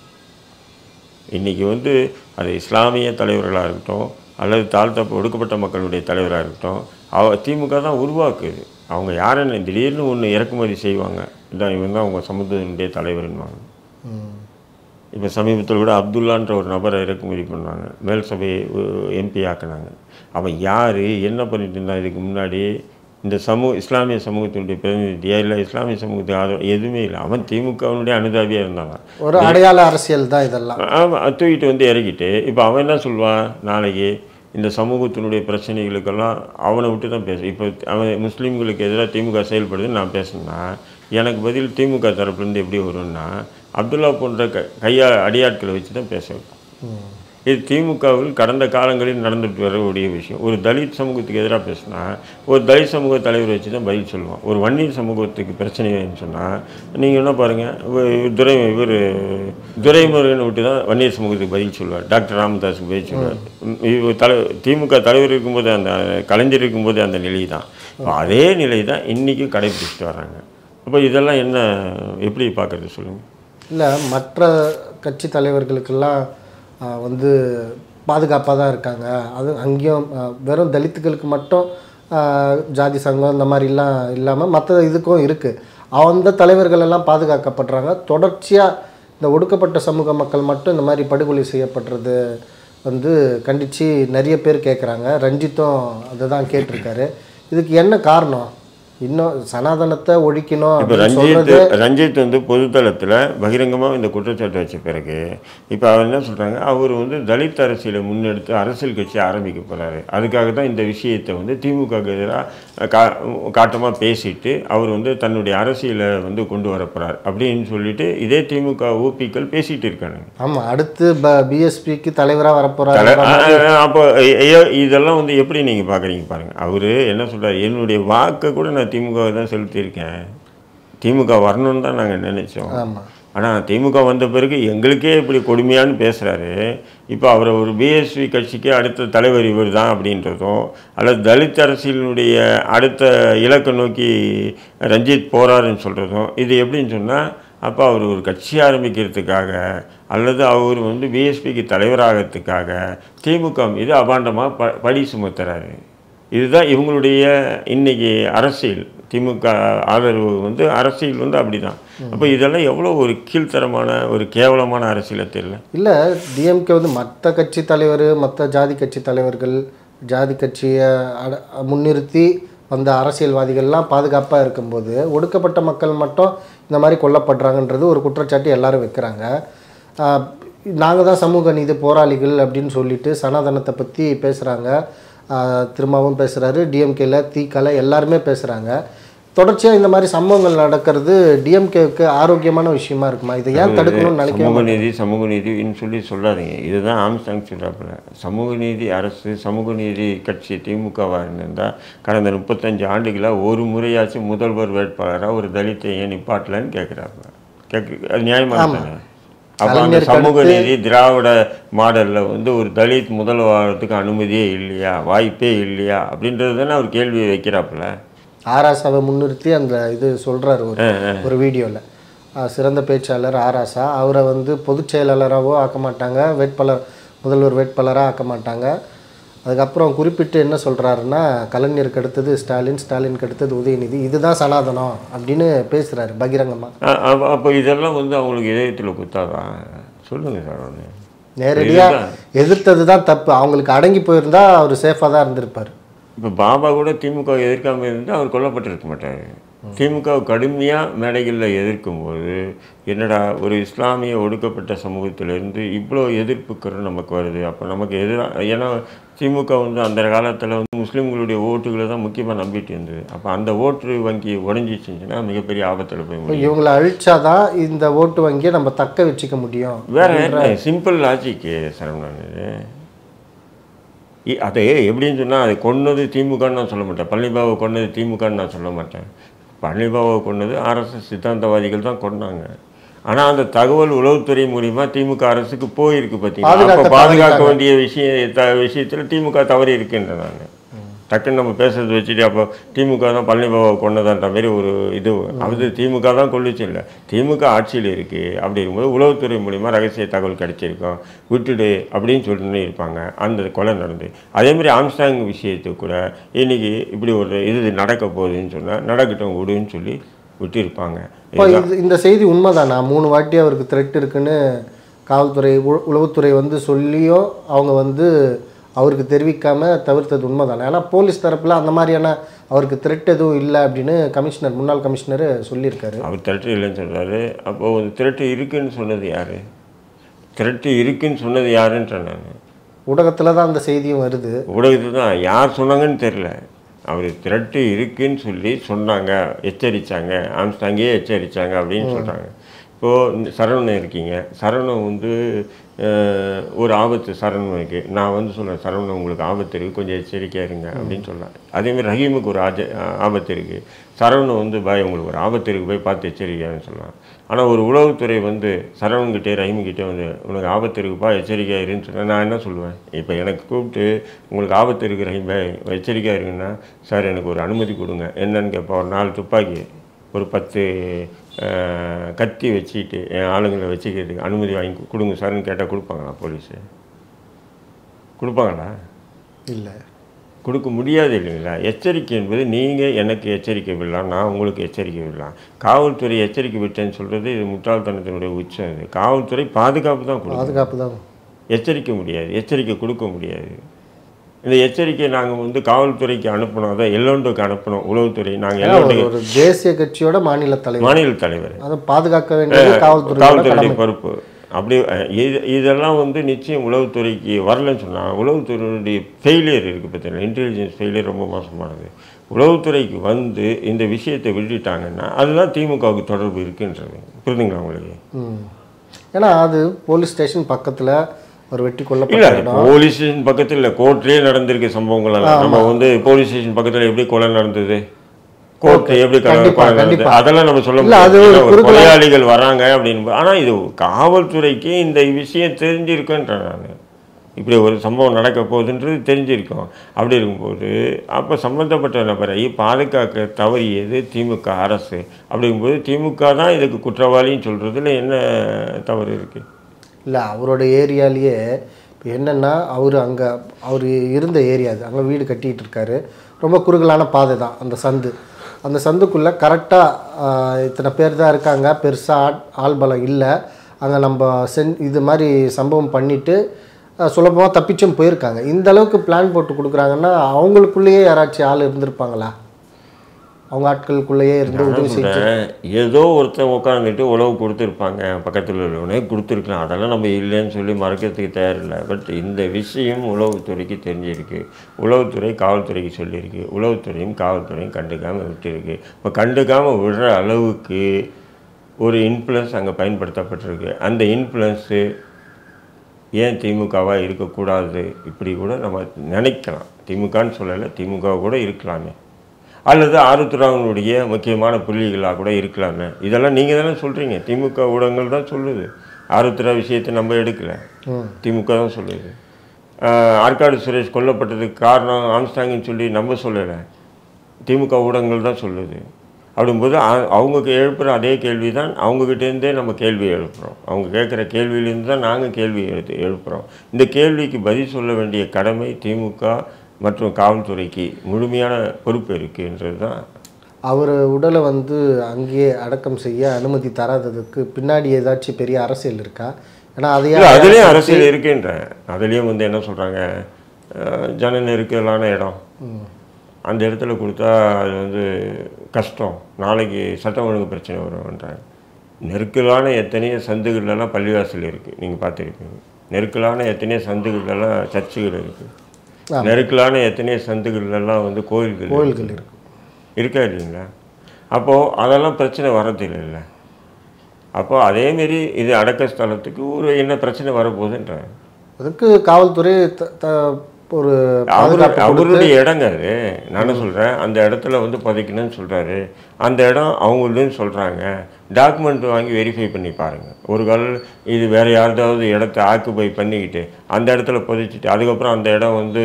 S1: இன்றைக்கி வந்து அது இஸ்லாமிய தலைவர்களாக இருக்கட்டும் அல்லது தாழ்த்த ஒடுக்கப்பட்ட மக்களுடைய தலைவராக இருக்கட்டும் அவ திமுக தான் உருவாக்குது அவங்க யாருன்னு திடீர்னு ஒன்று இறக்குமதி செய்வாங்க இதான் இவங்க தான் அவங்க சமுதாயத்தினுடைய தலைவர்னுவாங்க
S2: ம்.
S1: இப்போ சமீபத்தில் கூட அப்துல்லான்ற ஒரு நபரை இறக்குமதி பண்ணாங்க மேல் சபையை எம்பி ஆக்குனாங்க அவன் யார் என்ன பண்ணிட்டு இருந்தான் இதுக்கு முன்னாடி இந்த சமூக இஸ்லாமிய சமூகத்தினுடைய பிரதிநிதியா இல்லை இஸ்லாமிய சமூகத்துக்கு ஆதரவு எதுவுமே இல்லை அவன் திமுகவினுடைய அனுதாபியாக இருந்தாங்க
S2: ஒரு அடையாள அரசியல் தான் இதெல்லாம்
S1: ஆமாம் தூக்கிட்டு வந்து இறக்கிட்டு இப்போ அவன் என்ன சொல்லுவான் நாளைக்கு இந்த சமூகத்தினுடைய பிரச்சனைகளுக்கெல்லாம் அவனை விட்டு தான் பேச இப்போ அவன் முஸ்லீம்களுக்கு எதிராக திமுக செயல்படுதுன்னு நான் பேசினேன்னா எனக்கு பதில் திமுக தரப்புலேருந்து எப்படி வரும்னா அப்துல்லா போன்ற க கையா அடியாட்களை வச்சு தான் பேச வைக்கும் இது திமுகவில் கடந்த காலங்களில் நடந்துட்டு வரக்கூடிய விஷயம் ஒரு தலித் சமூகத்துக்கு எதிராக பேசினா ஒரு தலித் சமூக தலைவர் வச்சு தான் பதில் சொல்லுவான் ஒரு வன்னியர் சமூகத்துக்கு பிரச்சனைன்னு சொன்னால் நீங்கள் என்ன பாருங்கள் துரை இவர் துரைமுருகன் விட்டு தான் வன்னியர் சமூகத்துக்கு பதில் சொல்லுவார் டாக்டர் ராமதாஸுக்கு பதில் சொல்லுவார் இவர் தலை திமுக தலைவர் இருக்கும்போது அந்த கலைஞர் இருக்கும்போது அந்த நிலை தான் இப்போ அதே நிலை தான் இன்றைக்கும் கடைபிடிச்சிட்டு வராங்க அப்போ இதெல்லாம் என்ன எப்படி பார்க்குறது சொல்லுங்கள்
S2: இல்லை மற்ற கட்சி தலைவர்களுக்கெல்லாம் ஆ, வந்து பாதுகாப்பாக தான் இருக்காங்க அது அங்கேயும் ஆ, வெறும் தலித்துகளுக்கு மட்டும் ஆ, ஜாதி சங்கம் இந்த மாதிரிலாம் இல்லாமல் மற்ற இதுக்கும் இருக்குது அந்த தலைவர்கள் எல்லாம் பாதுகாக்கப்படுறாங்க தொடர்ச்சியாக இந்த ஒடுக்கப்பட்ட சமூக மக்கள் மட்டும் இந்த மாதிரி படுகொலை செய்யப்படுறது வந்து கண்டித்து நிறைய பேர் கேட்குறாங்க ரஞ்சித்தும் அதை தான் கேட்டிருக்காரு இதுக்கு என்ன காரணம் இன்னும் சனாதனத்தை ஒழிக்கணும்
S1: இப்போ
S2: அப்படின்னு
S1: ரஞ்சித்
S2: சொல்றது
S1: ரஞ்சித் வந்து பொதுத்தளத்தில் பகிரங்கமாக இந்த குற்றச்சாட்டு வச்ச பிறகு இப்போ அவர் என்ன சொல்கிறாங்க அவர் வந்து தலித் அரசியலை முன்னெடுத்து அரசியல் கட்சி ஆரம்பிக்க போகிறாரு அதுக்காக தான் இந்த விஷயத்தை வந்து திமுகவுக்கு எதிராக கா காட்டமாக பேசிட்டு அவர் வந்து தன்னுடைய அரசியலை வந்து கொண்டு வர போகிறார் அப்படின்னு சொல்லிட்டு இதே திமுக ஊபிக்கள் பேசிட்டு இருக்காங்க
S2: ஆமா அடுத்து பிஎஸ்பிக்கு தலைவரா வரப்போறாரு
S1: தல- ஆ, ஆ, அப்போ ஐயோ, இதெல்லாம் வந்து எப்படி நீங்கள் பார்க்குறீங்க பாருங்கள் அவர் என்ன சொல்றாரு என்னுடைய வாக்கை கூட நான் திமுக தான் செலுத்தியிருக்கேன் திமுக வரணும்னு தான் நாங்கள் நினைச்சோம்
S2: ஆமா
S1: ஆனால் திமுக வந்த பிறகு எங்களுக்கே இப்படி கொடுமையான்னு பேசுகிறாரு இப்போ அவரை ஒரு பிஎஸ்பி கட்சிக்கு அடுத்த தலைவர் இவர் தான் அப்படின்றதும் அல்லது தலித் அரசியலினுடைய அடுத்த இலக்கை நோக்கி ரஞ்சித் போறாருன்னு சொல்கிறதும் இது எப்படின்னு சொன்னால் அப்போ அவர் ஒரு கட்சி ஆரம்பிக்கிறதுக்காக அல்லது அவர் வந்து பிஎஸ்பிக்கு தலைவராகிறதுக்காக திமுக மீது அபாண்டமாக ப பழி சுமத்துறாரு இதுதான் இவங்களுடைய இன்னைக்கு அரசியல் திமுக ஆதரவு வந்து அரசியல் வந்து அப்படிதான் அப்போ இதெல்லாம் எவ்வளோ ஒரு கீழ்த்தரமான ஒரு கேவலமான அரசியலை தெரியல
S2: இல்ல டிஎம்கே வந்து மற்ற கட்சி தலைவர் மற்ற ஜாதி கட்சி தலைவர்கள் ஜாதி கட்சியை அட- முன்னிறுத்தி வந்த அரசியல்வாதிகள்லாம் பாதுகாப்பாக இருக்கும்போது ஒடுக்கப்பட்ட மக்கள் மட்டும் இந்த மாதிரி கொல்லப்படுறாங்கன்றது ஒரு குற்றச்சாட்டு எல்லாரும் வைக்கிறாங்க நாங்கள் தான் சமூக நீதி போராளிகள் அப்படின்னு சொல்லிட்டு சனாதனத்தை பற்றி பேசுகிறாங்க திரும்பவும் பேசுகிறாரு டிஎம்கேல தீக்கலை எல்லாருமே பேசுகிறாங்க தொடர்ச்சியாக இந்த மாதிரி சம்பவங்கள் நடக்கிறது டிஎம்கேவுக்கு ஆரோக்கியமான விஷயமா இருக்குமா இதை ஏன் தடுக்கணும்னு நினைக்க
S1: சமூக நீதி சமூக நீதின்னு சொல்லி சொல்லாதீங்க இதுதான் ஆம்ஸ்டாங் சொல்கிறாப்புல சமூக நீதி அரசு சமூக நீதி கட்சி திமுகவாக இருந்திருந்தால் கடந்த முப்பத்தஞ்சு ஆண்டுகளாக ஒரு முறையாச்சும் முதல்வர் வேட்பாளராக ஒரு தலித்தை ஏன் நிப்பாட்டலன்னு கேட்குறாப்புல கேட்கு அது நியாயமாக தானே அப்போ அந்த சமூக நீதி திராவிட மாடலில் வந்து ஒரு தலித் முதல்வரத்துக்கு அனுமதியே இல்லையா வாய்ப்பே இல்லையா அப்படின்றது தானே அவர் கேள்வி வைக்கிறாப்புல
S2: ஆராசாவை முன்னிறுத்தி அந்த இது சொல்கிறாரு ஒரு ஒரு வீடியோவில் சிறந்த பேச்சாளர் ஆராசா அவரை வந்து பொதுச் செயலாளராகவோ ஆக்க மாட்டாங்க வேட்பாளர் முதல்வர் வேட்பாளராக ஆக்க மாட்டாங்க அதுக்கப்புறம் குறிப்பிட்டு என்ன சொல்கிறாருன்னா கலைஞருக்கு அடுத்தது ஸ்டாலின் ஸ்டாலினுக்கு அடுத்தது உதயநிதி இதுதான் சனாதனம் அப்படின்னு பேசுகிறாரு பகிரங்கமாக
S1: அ- அப்ப- அப்போ இதெல்லாம் வந்து அவங்களுக்கு இதயத்தில் குத்தாதான் சொல்லுங்கள் சார் ஒன்று
S2: நேரடியாக எதிர்த்தது தான் தப்பு அவங்களுக்கு அடங்கி போயிருந்தா அவர் சேஃபாக தான் இருந்திருப்பார்
S1: இப்போ பாபா கூட திமுக எதிர்க்காம இருந்தால் அவர் கொல்லப்பட்டிருக்க மாட்டார் திமுக கடுமையாக மேடைகளில் எதிர்க்கும்போது என்னடா ஒரு இஸ்லாமிய ஒடுக்கப்பட்ட சமூகத்திலேருந்து இவ்வளோ எதிர்ப்புக்குற நமக்கு வருது அப்போ நமக்கு எதிராக ஏன்னா திமுக வந்து அந்த காலத்தில் வந்து முஸ்லீம்களுடைய ஓட்டுகளை தான் முக்கியமாக நம்பிட்டு இருந்தது அப்போ அந்த ஓட்டு வங்கி உடஞ்சிச்சுன்னா மிகப்பெரிய ஆபத்தில் போய் முடியும்
S2: இவங்களை அழிச்சாதான் இந்த ஓட்டு வங்கியை நம்ம தக்க வச்சுக்க முடியும்
S1: வேற என்ன சிம்பிள் லாஜிக்கு சரவணன் இது. இ- அதை எப்படின்னு சொன்னால் அதை கொன்னது திமுகன்னு நான் சொல்ல மாட்டேன் பழனிபாவை கொன்னது திமுகன்னு நான் சொல்ல மாட்டேன் பழனிபாவை கொன்னது ஆர்எஸ்எஸ் சித்தாந்தவாதிகள் தான் கொன்னாங்க ஆனால் அந்த தகவல் உளவுத்துறை மூலிமா திமுக அரசுக்கு போயிருக்கு பார்த்தீங்களா
S2: பாதுகாக்க
S1: அப்போ பாதுகாக்க வேண்டிய விஷய த விஷயத்தில் திமுக தவறி இருக்குன்ற நான் டக்குன்னு நம்ம பேசுறது வச்சுட்டு அப்போ திமுக தான் பழனிபாபாவை கொண்டதான்ற மாதிரி ஒரு இது அது திமுக தான் கொள்ளுச்சு இல்லை திமுக ஆட்சியில் இருக்குது அப்படி இருக்கும்போது உளவுத்துறை மூலிமா ரகசிய தகவல் கிடைச்சிருக்கும் விட்டுடு அப்படின்னு சொல்லிட்டு இருப்பாங்க அந்த கொலை நடந்து அதே மாதிரி ஆம்ஸ்டாங் விஷயத்துக்கு கூட இன்னைக்கு இப்படி ஒரு இது நடக்க போகுதுன்னு சொன்னால் நடக்கட்டும் விடுன்னு சொல்லி விட்டிருப்பாங்க
S2: இப்போ இது இந்த செய்தி உண்மைதானா மூணு வாட்டி அவருக்கு த்ரெட் இருக்குன்னு காவல்துறை உ- உளவுத்துறை வந்து சொல்லியும் அவங்க வந்து அவருக்கு தெரிவிக்காம தவிர்த்தது உண்மைதானே ஏன்னா போலீஸ் தரப்புல அந்த மாதிரியான அவருக்கு த்ரெட் எதுவும் இல்லை அப்படின்னு கமிஷனர் முன்னாள் கமிஷனர் சொல்லியிருக்காரு
S1: அவர் திரட்டு இல்லைன்னு சொல்றாரு அப்போ ஒரு திரட்டு இருக்குன்னு சொன்னது யாரு திரட்டு இருக்குன்னு சொன்னது யாருன்றேன் நான்
S2: ஊடகத்தில் தான் அந்த செய்தியும் வருது
S1: ஊடகத்தில் தான் யார் சொன்னாங்கன்னு தெரில அவர் திரட்டு இருக்குன்னு சொல்லி சொன்னாங்க எச்சரித்தாங்க ஆம்ஸ்டாங்கே எச்சரித்தாங்க அப்படின்னு சொல்கிறாங்க இப்போது சரவணன் இருக்கீங்க சரவணன் வந்து அஹ், ஒரு ஆபத்து சரவணன் இருக்குது நான் வந்து சொல்கிறேன் சரவணன் உங்களுக்கு ஆபத்து இருக்குது கொஞ்சம் எச்சரிக்கையாக இருங்க அப்படின்னு சொல்லலாம் அதேமாதிரி ரஹீமுக்கு ஒரு ஆஜ ஆபத்து இருக்குது சரவணன் வந்து பாய் உங்களுக்கு ஒரு ஆபத்து இருக்குது போய் பார்த்து எச்சரிக்கையான்னு சொல்லலாம் ஆனால் ஒரு உளவுத்துறை வந்து சரவணன்கிட்டே ரஹீம்கிட்டே வந்து உனக்கு ஆபத்து இருக்குப்பா எச்சரிக்கையாக இருன்னு சொன்னால் நான் என்ன சொல்லுவேன் இப்போ எனக்கு கூப்பிட்டு உங்களுக்கு ஆபத்து இருக்கு ரஹீம் பாய் எச்சரிக்கையாக இருக்குன்னா சார் எனக்கு ஒரு அனுமதி கொடுங்க என்னன்னு கேட்பா ஒரு நாலு துப்பாக்கி ஒரு பத்து அஹ், கத்தி வச்சுக்கிட்டு என் ஆளுங்களை வச்சுக்கிறதுக்கு அனுமதி வாங்கி கு- கொடுங்க சார்னு கேட்டால் கொடுப்பாங்களா போலீஸு கொடுப்பாங்களா
S2: இல்லை
S1: கொடுக்க முடியாது இல்லைங்களா எச்சரிக்கை என்பது நீங்கள் எனக்கு எச்சரிக்கை விடலாம் நான் உங்களுக்கு எச்சரிக்கை விடலாம் காவல்துறை எச்சரிக்கை விட்டேன்னு சொல்கிறது இது முட்டாள்தனத்தினுடைய உச்சம் இது காவல்துறை பாதுகாப்பு தான் கொடுக்கும்
S2: பாதுகாப்பு தான்
S1: எச்சரிக்க முடியாது எச்சரிக்கை கொடுக்க முடியாது இந்த எச்சரிக்கையை நாங்கள் வந்து காவல்துறைக்கு அனுப்பணும் அதை எல்லோண்டுக்கு அனுப்பணும் உளவுத்துறை நாங்கள்
S2: ஏன்னா ஒரு-
S1: எல்லோண்டு
S2: ஒரு தேசிய கட்சியோட மாநில தலைவர்
S1: மாநில தலைவர்
S2: அதை பாதுகாக்க வேண்டியது காவல்துறை
S1: காவல்துறை பொறுப்பு அப்படி அஹ், இது இதெல்லாம் வந்து நிச்சயம் உளவுத்துறைக்கு வரலன்னு சொன்னால் உளவுத்துறையினுடைய ஃபெயிலியர் இருக்குது பார்த்தீங்களா இன்டெலிஜென்ஸ் ஃபெயிலியர் ரொம்ப மோசமானது உளவுத்துறைக்கு வந்து இந்த விஷயத்தை விட்டுட்டாங்கன்னா அதுதான் திமுகவுக்கு தொடர்பு இருக்குன்றது புரிதுங்களா உங்களுக்கு
S2: ம். ஏன்னா அது போலீஸ் ஸ்டேஷன் பக்கத்துல ஒரு வெட்டி
S1: இல்ல
S2: கொல்லப்பட்ட இடம்
S1: போலீஸ் ஸ்டேஷன் பக்கத்தில் இல்லை கோர்ட்லேயே நடந்திருக்க சம்பவங்கள் எல்லாம் நம்ம வந்து போலீஸ் ஸ்டேஷன் பக்கத்தில் எப்படி கொலை நடந்தது கோர்ட் எப்படி கொலை
S2: கண்டிப்பா,
S1: கொலை நடந்தது
S2: கண்டிப்பா.
S1: அதெல்லாம் நம்ம சொல்ல
S2: இல்ல, அது
S1: முடியாது
S2: ஒரு
S1: ஏன்னா ஒரு
S2: குறுக்கலா-
S1: கொலையாளிகள் வராங்க அப்படின்னு ஆனா இது காவல்துறைக்கு இந்த விஷயம் தெரிஞ்சிருக்குன்றேன் நான் இப்படி ஒரு சம்பவம் நடக்க போகுதுன்றது தெரிஞ்சிருக்கும் அப்படி இருக்கும்போது அப்போ சம்மந்தப்பட்ட நபரை பாதுகாக்க தவறியது திமுக அரசு அப்படிங்கும்போது திமுக தான் இதுக்கு குற்றவாளின்னு சொல்றதுல என்ன தவறு இருக்கு
S2: இல்லை அவரோட ஏரியாலேயே இப்போ என்னென்னா அவர் அங்கே அவர் இருந்த ஏரியா அது அங்கே வீடு கட்டிகிட்டு இருக்காரு ரொம்ப குறுகலான பாதை தான் அந்த சந்து அந்த சந்துக்குள்ளே கரெக்டாக இத்தனை பேர் தான் இருக்காங்க பெருசாக ஆட் ஆள் பலம் இல்லை அங்கே நம்ம சென் இது மாதிரி சம்பவம் பண்ணிவிட்டு சுலபமாக தப்பிச்சும் போயிருக்காங்க இந்த அளவுக்கு பிளான் போட்டு கொடுக்குறாங்கன்னா அவங்களுக்குள்ளேயே யாராச்சும் ஆள் இருந்திருப்பாங்களா அவங்க ஆட்களுக்குள்ளேயே இருந்து உதவி செஞ்சு
S1: சொல்றேன், ஏதோ ஒருத்தன் உட்காந்துட்டு உழவு கொடுத்துருப்பாங்க பக்கத்தில் உள்ளவனே கொடுத்துருக்கலாம் அதெல்லாம் நம்ம இல்லைன்னு சொல்லி மறக்கிறதுக்கு தயாரில்லை பட் இந்த விஷயம் உளவுத்துறைக்கு தெரிஞ்சிருக்கு உளவுத்துறை காவல்துறைக்கு சொல்லியிருக்கு உளவுத்துறையும் காவல்துறையும் கண்டுக்காமல் விட்டுருக்கு இப்போ கண்டுக்காமல் விடுற அளவுக்கு ஒரு இன்ஃப்ளூயன்ஸ் அங்கே பயன்படுத்தப்பட்டிருக்கு அந்த இன்ஃப்ளூயன்ஸு ஏன் திமுகவாக இருக்கக்கூடாது இப்படி கூட நம்ம நினைக்கலாம் திமுகன்னு சொல்லலை திமுக கூட இருக்கலாமே அல்லது ஆருத்ராவனுடைய முக்கியமான புள்ளிகளாக கூட இருக்கலாமே இதெல்லாம் நீங்கள் தானே சொல்கிறீங்க திமுக ஊடகங்கள் தான் சொல்லுது ஆருத்ரா விஷயத்தை நம்ம எடுக்கல திமுக தான் சொல்லுது ஆஹ் ஆற்காடு சுரேஷ் கொல்லப்பட்டதுக்கு காரணம் ஆம்ஸ்டாங்குன்னு சொல்லி நம்ம சொல்லலை திமுக ஊடகங்கள் தான் சொல்லுது அப்படிங்கும்போது அ- அவங்க எழுப்புகிற அதே கேள்வி தான் அவங்கக்கிட்டேருந்தே நம்ம கேள்வி எழுப்புகிறோம் அவங்க கேட்குற கேள்வியிலேருந்து தான் நாங்கள் கேள்வி எழுத்து எழுப்புகிறோம் இந்த கேள்விக்கு பதில் சொல்ல வேண்டிய கடமை திமுக மற்றும் காவல்துறைக்கு முழுமையான பொறுப்பு இருக்குன்றது தான்
S2: அவர் உடலை வந்து அங்கேயே அடக்கம் செய்ய அனுமதி தராததுக்கு பின்னாடி ஏதாச்சும் பெரிய அரசியல் இருக்கா ஏன்னா அதையே
S1: இல்லை அதுலேயும் அரசியல் இருக்குன்றேன் அதுலேயும் வந்து என்ன சொல்கிறாங்க ஜன நெருக்கலான இடம் அந்த இடத்துல கொடுத்தா அது வந்து கஷ்டம் நாளைக்கு சட்டம் ஒழுங்கு பிரச்சனை வரும்ன்றாங்க நெருக்கலான எத்தனையோ சந்துகள்லாம் பள்ளிவாசல் இருக்குது நீங்கள் பார்த்துருப்பீங்க நெருக்கலான எத்தனையோ சந்துகள்லாம் சர்ச்சுகள் இருக்குது நெருக்கலான எத்தனையோ சந்துகள்லாம் வந்து கோயில்கள்
S2: கோயில்கள் இருக்கு
S1: இருக்கா இல்லைங்களா அப்போது அதெல்லாம் பிரச்சனை வரதில்லைல்ல அப்போது அதேமாரி இது அடக்க ஸ்தலத்துக்கு ஒரு என்ன பிரச்சனை வரப்போகுதுன்றாங்க
S2: அதுக்கு காவல்துறை த- த- ஒரு
S1: அவரு
S2: பாதுகாப்பு
S1: அவருடைய இடங்க அது நான் சொல்கிறேன் அந்த இடத்துல வந்து புதைக்கணும்னு சொல்கிறாரு அந்த இடம் அவங்களுதுன்னு சொல்கிறாங்க டாக்குமெண்ட் வாங்கி வெரிஃபை பண்ணி பாருங்கள் ஒரு கால் இது வேறு யாருதாவது இடத்த ஆக்குபை பண்ணிக்கிட்டு அந்த இடத்துல புதைச்சிட்டு அதுக்கப்புறம் அந்த இடம் வந்து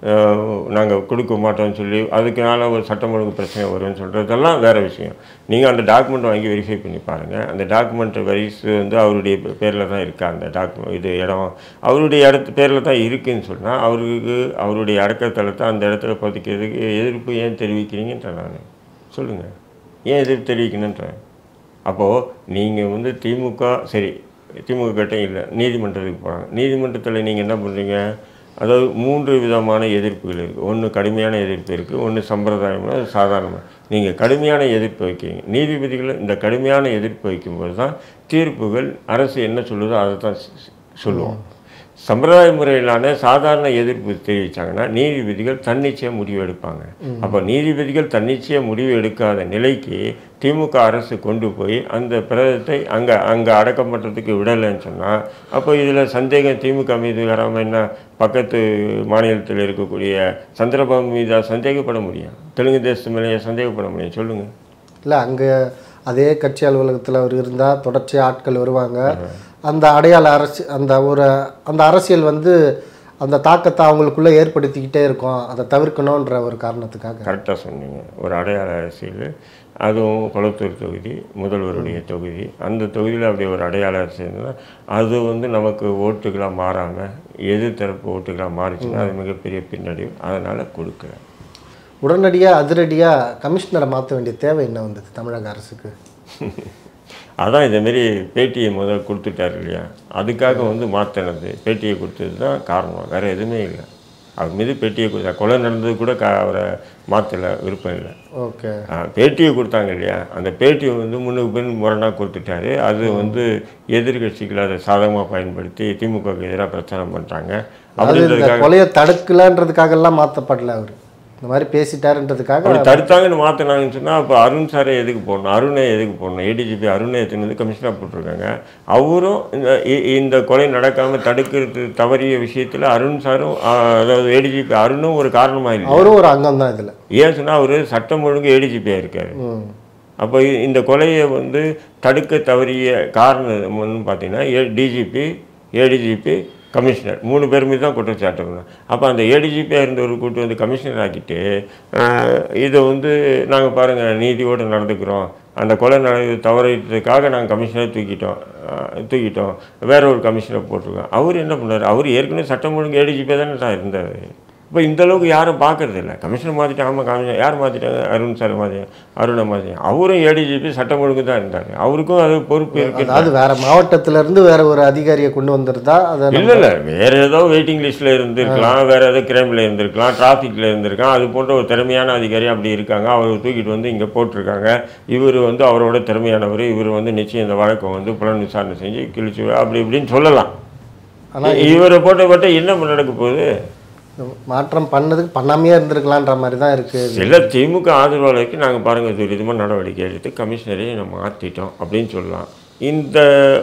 S1: நாங்கள் கொடுக்க மாட்டோம்னு சொல்லி அதுக்குனால ஒரு சட்டம் ஒழுங்கு பிரச்சனை வரும்னு சொல்கிறதெல்லாம் வேறு விஷயம் நீங்கள் அந்த டாக்குமெண்ட் வாங்கி வெரிஃபை பண்ணி பாருங்கள் அந்த டாக்குமெண்ட் வரிஸ் வந்து அவருடைய பேரில் தான் இருக்கா அந்த டாக்குமெண்ட் இது இடம் அவருடைய இடத்து பேரில் தான் இருக்குன்னு சொன்னால் அவருக்கு அவருடைய அடக்கத்தலத்தை அந்த இடத்துல புதைக்கிறதுக்கு எதிர்ப்பு ஏன் தெரிவிக்கிறீங்கன்ற நான் சொல்லுங்கள் ஏன் எதிர்ப்பு தெரிவிக்கணுன்றேன் அப்போது நீங்கள் வந்து திமுக சரி திமுக கிட்ட இல்லை நீதிமன்றத்துக்கு போகிறாங்க நீதிமன்றத்தில் நீங்கள் என்ன பண்ணுறீங்க அதாவது மூன்று விதமான எதிர்ப்புகள் இருக்குது ஒன்று கடுமையான எதிர்ப்பு இருக்குது ஒன்று சம்பிரதாயமாக சாதாரணமாக நீங்கள் கடுமையான எதிர்ப்பு வைக்கிறீங்க நீதிபதிகள் இந்த கடுமையான எதிர்ப்பு வைக்கும்போது தான் தீர்ப்புகள் அரசு என்ன சொல்லுதோ அதை தான் சொல்லுவோம் சம்பிரதாய முறையிலான சாதாரண எதிர்ப்பு தெரிவித்தாங்கன்னா நீதிபதிகள் தன்னிச்சையாக முடிவு எடுப்பாங்க அப்போ நீதிபதிகள் தன்னிச்சையாக முடிவு எடுக்காத நிலைக்கு திமுக அரசு கொண்டு போய் அந்த பிரதத்தை அங்கே அங்கே அடக்கம் பண்ணுறதுக்கு விடலைன்னு சொன்னால் அப்போ இதில் சந்தேகம் திமுக மீது வராமல் என்ன பக்கத்து மாநிலத்தில் இருக்கக்கூடிய சந்திரபாபு மீதா சந்தேகப்பட முடியும் தெலுங்கு தேசத்து மேலேயே சந்தேகப்பட முடியும் சொல்லுங்கள்
S2: இல்லை அங்கே அதே கட்சி அலுவலகத்தில் அவர் இருந்தால் தொடர்ச்சியாக ஆட்கள் வருவாங்க அந்த அடையாள அரசு அந்த ஒரு அந்த அரசியல் வந்து அந்த தாக்கத்தை அவங்களுக்குள்ளே ஏற்படுத்திக்கிட்டே இருக்கும் அதை தவிர்க்கணுன்ற ஒரு காரணத்துக்காக
S1: கரெக்டாக சொன்னீங்க ஒரு அடையாள அரசியல் அதுவும் குளத்தூர் தொகுதி முதல்வருடைய தொகுதி அந்த தொகுதியில் அப்படி ஒரு அடையாள அரசியல்னா அது வந்து நமக்கு ஓட்டுகளாக மாறாமல் எதிர்த்தரப்பு ஓட்டுகளாக மாறிச்சுன்னா அது மிகப்பெரிய பின்னடைவு அதனால் கொடுக்குறேன்
S2: உடனடியாக அதிரடியாக கமிஷனரை மாற்ற வேண்டிய தேவை என்ன வந்தது தமிழக அரசுக்கு
S1: அதான் இதேமாரி பேட்டியை முதல் கொடுத்துட்டார் இல்லையா அதுக்காக வந்து மாற்றினது பேட்டியை கொடுத்தது தான் காரணம் வேறு எதுவுமே இல்லை அவர் மீது பேட்டியை கொடுத்தா கொலை நடந்தது கூட க அவரை மாற்றல விருப்பம் இல்லை
S2: ஓகே
S1: ஆ, பேட்டியை கொடுத்தாங்க இல்லையா அந்த பேட்டியை வந்து முன்னுக்கு பின் முரணாக கொடுத்துட்டாரு அது வந்து எதிர்கட்சிகள் அதை சாதகமாக பயன்படுத்தி திமுகவுக்கு எதிராக பிரச்சாரம் பண்ணுறாங்க
S2: அது இந்த
S1: அப்படின்றதுக்காக
S2: கொலையை தடுக்கலன்றதுக்காக எல்லாம் மாற்றப்படல அவர் இந்த மாதிரி பேசிட்டாருன்றதுக்காக
S1: அப்படி தடுத்தாங்கன்னு மாற்றினாங்கன்னு சொன்னால் அப்போ அருண் சாரை எதுக்கு போடணும் அருணை எதுக்கு போடணும் ஏடிஜிபி அருணை எடுத்துன்னு வந்து கமிஷனாக போட்டிருக்காங்க அவரும் இந்த இ- இந்த கொலை நடக்காமல் தடுக்கிறது தவறிய விஷயத்தில் அருண் சாரும் ஆ, அதாவது ஏடிஜிபி அருணும் ஒரு காரணமாக இல்லை
S2: அவரும் ஒரு அங்கம் தான் இதில்
S1: ஏன் சொன்னால் அவர் சட்டம் ஒழுங்கு ஏடிஜிபியாக இருக்கார்
S2: ம்
S1: அப்போ இ- இந்த கொலையை வந்து தடுக்க தவறிய காரணம் வந்து பார்த்தீங்கன்னா ஏ டிஜிபி ஏடிஜிபி கமிஷனர் மூணு பேர் மீது தான் குற்றச்சாட்டு அப்போ அந்த ஏடிஜிபியாக இருந்த ஒரு கூட்டு வந்து கமிஷனர் ஆக்கிட்டு ஆஹ், இதை வந்து நாங்கள் பாருங்கள் நீதியோடு நடந்துக்கிறோம் அந்த கொலை நட தவறிட்டதுக்காக நாங்கள் கமிஷனரை தூக்கிட்டோம் ஆஹ், தூக்கிட்டோம் வேற ஒரு கமிஷனை போட்டிருக்கோம் அவர் என்ன பண்ணார் அவர் ஏற்கனவே சட்டம் ஒழுங்கு ஏடிஜிபியாக தானே தான் இருந்தார் இப்போ இந்த அளவுக்கு யாரும் பார்க்கறது இல்லை கமிஷனர் மாற்றிட்டாங்க ஆமாம் கமிஷனர் யார் மாற்றிட்டாங்க அருண் சார் மாற்றி அருணை மாற்றி அவரும் ஏடிஜிபி சட்டம் ஒழுங்கு தான் இருந்தார் அவருக்கும் அது பொறுப்பு இருக்கு
S2: அதாவது வேற மாவட்டத்துல இருந்து வேற ஒரு அதிகாரியை கொண்டு வந்திருந்தா அதை நம்ம-
S1: இல்லை இல்லை வேற ஏதோ வெயிட்டிங் லிஸ்ட்டில் இருந்திருக்கலாம் வேற ஏதோ கிரைமில் இருந்திருக்கலாம் டிராஃபிக்கில் இருந்திருக்கலாம் அது போன்ற ஒரு திறமையான அதிகாரி அப்படி இருக்காங்க அவர் தூக்கிட்டு வந்து இங்கே போட்டிருக்காங்க இவர் வந்து அவரோட திறமையானவர் இவர் வந்து நிச்சயம் இந்த வழக்கை வந்து புலன் விசாரணை செஞ்சு கிழிச்சு அப்படி இப்படின்னு சொல்லலாம்
S2: ஆனா
S1: இவரை போட்ட போட்ட என்ன நடக்க போகுது
S2: இந்த மாற்றம் பண்ணதுக்கு பண்ணாமையே இருந்திருக்கலான்ற மாதிரி தான் இருக்கு
S1: சில திமுக ஆதரவாளருக்கு நாங்கள் பாருங்கள் துரிதமாக நடவடிக்கை எடுத்து கமிஷனரை நம்ம மாற்றிட்டோம் அப்படின்னு சொல்லலாம் இந்த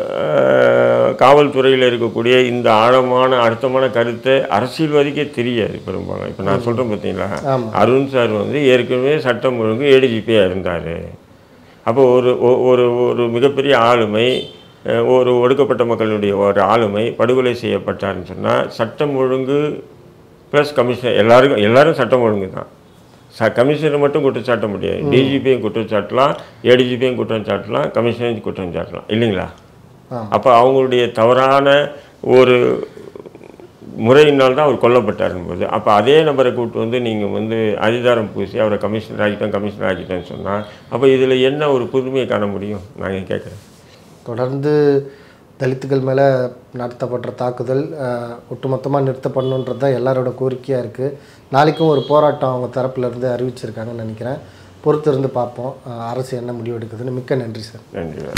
S1: அஹ், காவல்துறையில் இருக்கக்கூடிய இந்த ஆழமான அர்த்தமான கருத்தை அரசியல்வாதிக்கே தெரியாது பெரும்பாலும் இப்போ நான் சொல்கிறேன் பார்த்தீங்களா
S2: ஆமா.
S1: அருண் சார் வந்து ஏற்கனவே சட்டம் ஒழுங்கு ஏடிஜிபியாக இருந்தார் அப்போ ஒரு ஒ- ஒரு ஒரு மிகப்பெரிய ஆளுமை அஹ், ஒரு ஒடுக்கப்பட்ட மக்களுடைய ஒரு ஆளுமை படுகொலை செய்யப்பட்டாருன்னு சொன்னால் சட்டம் ஒழுங்கு ப்ளஸ் கமிஷனர் எல்லாருக்கும் எல்லாரும் சட்டம் ஒழுங்கு தான் ச கமிஷனர் மட்டும் குற்றம் சாட்ட முடியாது டிஜிபியும் குற்றம் சாட்டலாம் ஏடிஜிபியும் குற்றம் சாட்டலாம் கமிஷனரையும் குற்றம் சாட்டலாம் இல்லைங்களா
S2: ஆமா.
S1: அப்போ அவங்களுடைய தவறான ஒரு முறையினால் தான் அவர் கொல்லப்பட்டாருன்னு போது அப்போ அதே நபரை கூப்பிட்டு வந்து நீங்கள் வந்து அதிகாரம் பூசி அவரை கமிஷனர் ஆகிட்டோம் கமிஷனர் ஆகிட்டோன்னு சொன்னால் அப்போ இதில் என்ன ஒரு புதுமையை காண முடியும் நான் கேட்குறேன்
S2: தொடர்ந்து தலித்துகள் மேலே நடத்தப்படுற தாக்குதல் அஹ், ஒட்டுமொத்தமாக நிறுத்தப்படணுன்றது தான் எல்லாரோட கோரிக்கையாக இருக்குது நாளைக்கும் ஒரு போராட்டம் அவங்க தரப்புல இருந்து அறிவிச்சிருக்காங்கன்னு நினைக்கிறேன் பொறுத்திருந்து பார்ப்போம் அஹ், அரசு என்ன முடிவு எடுக்குதுன்னு மிக்க நன்றி சார்
S1: நன்றி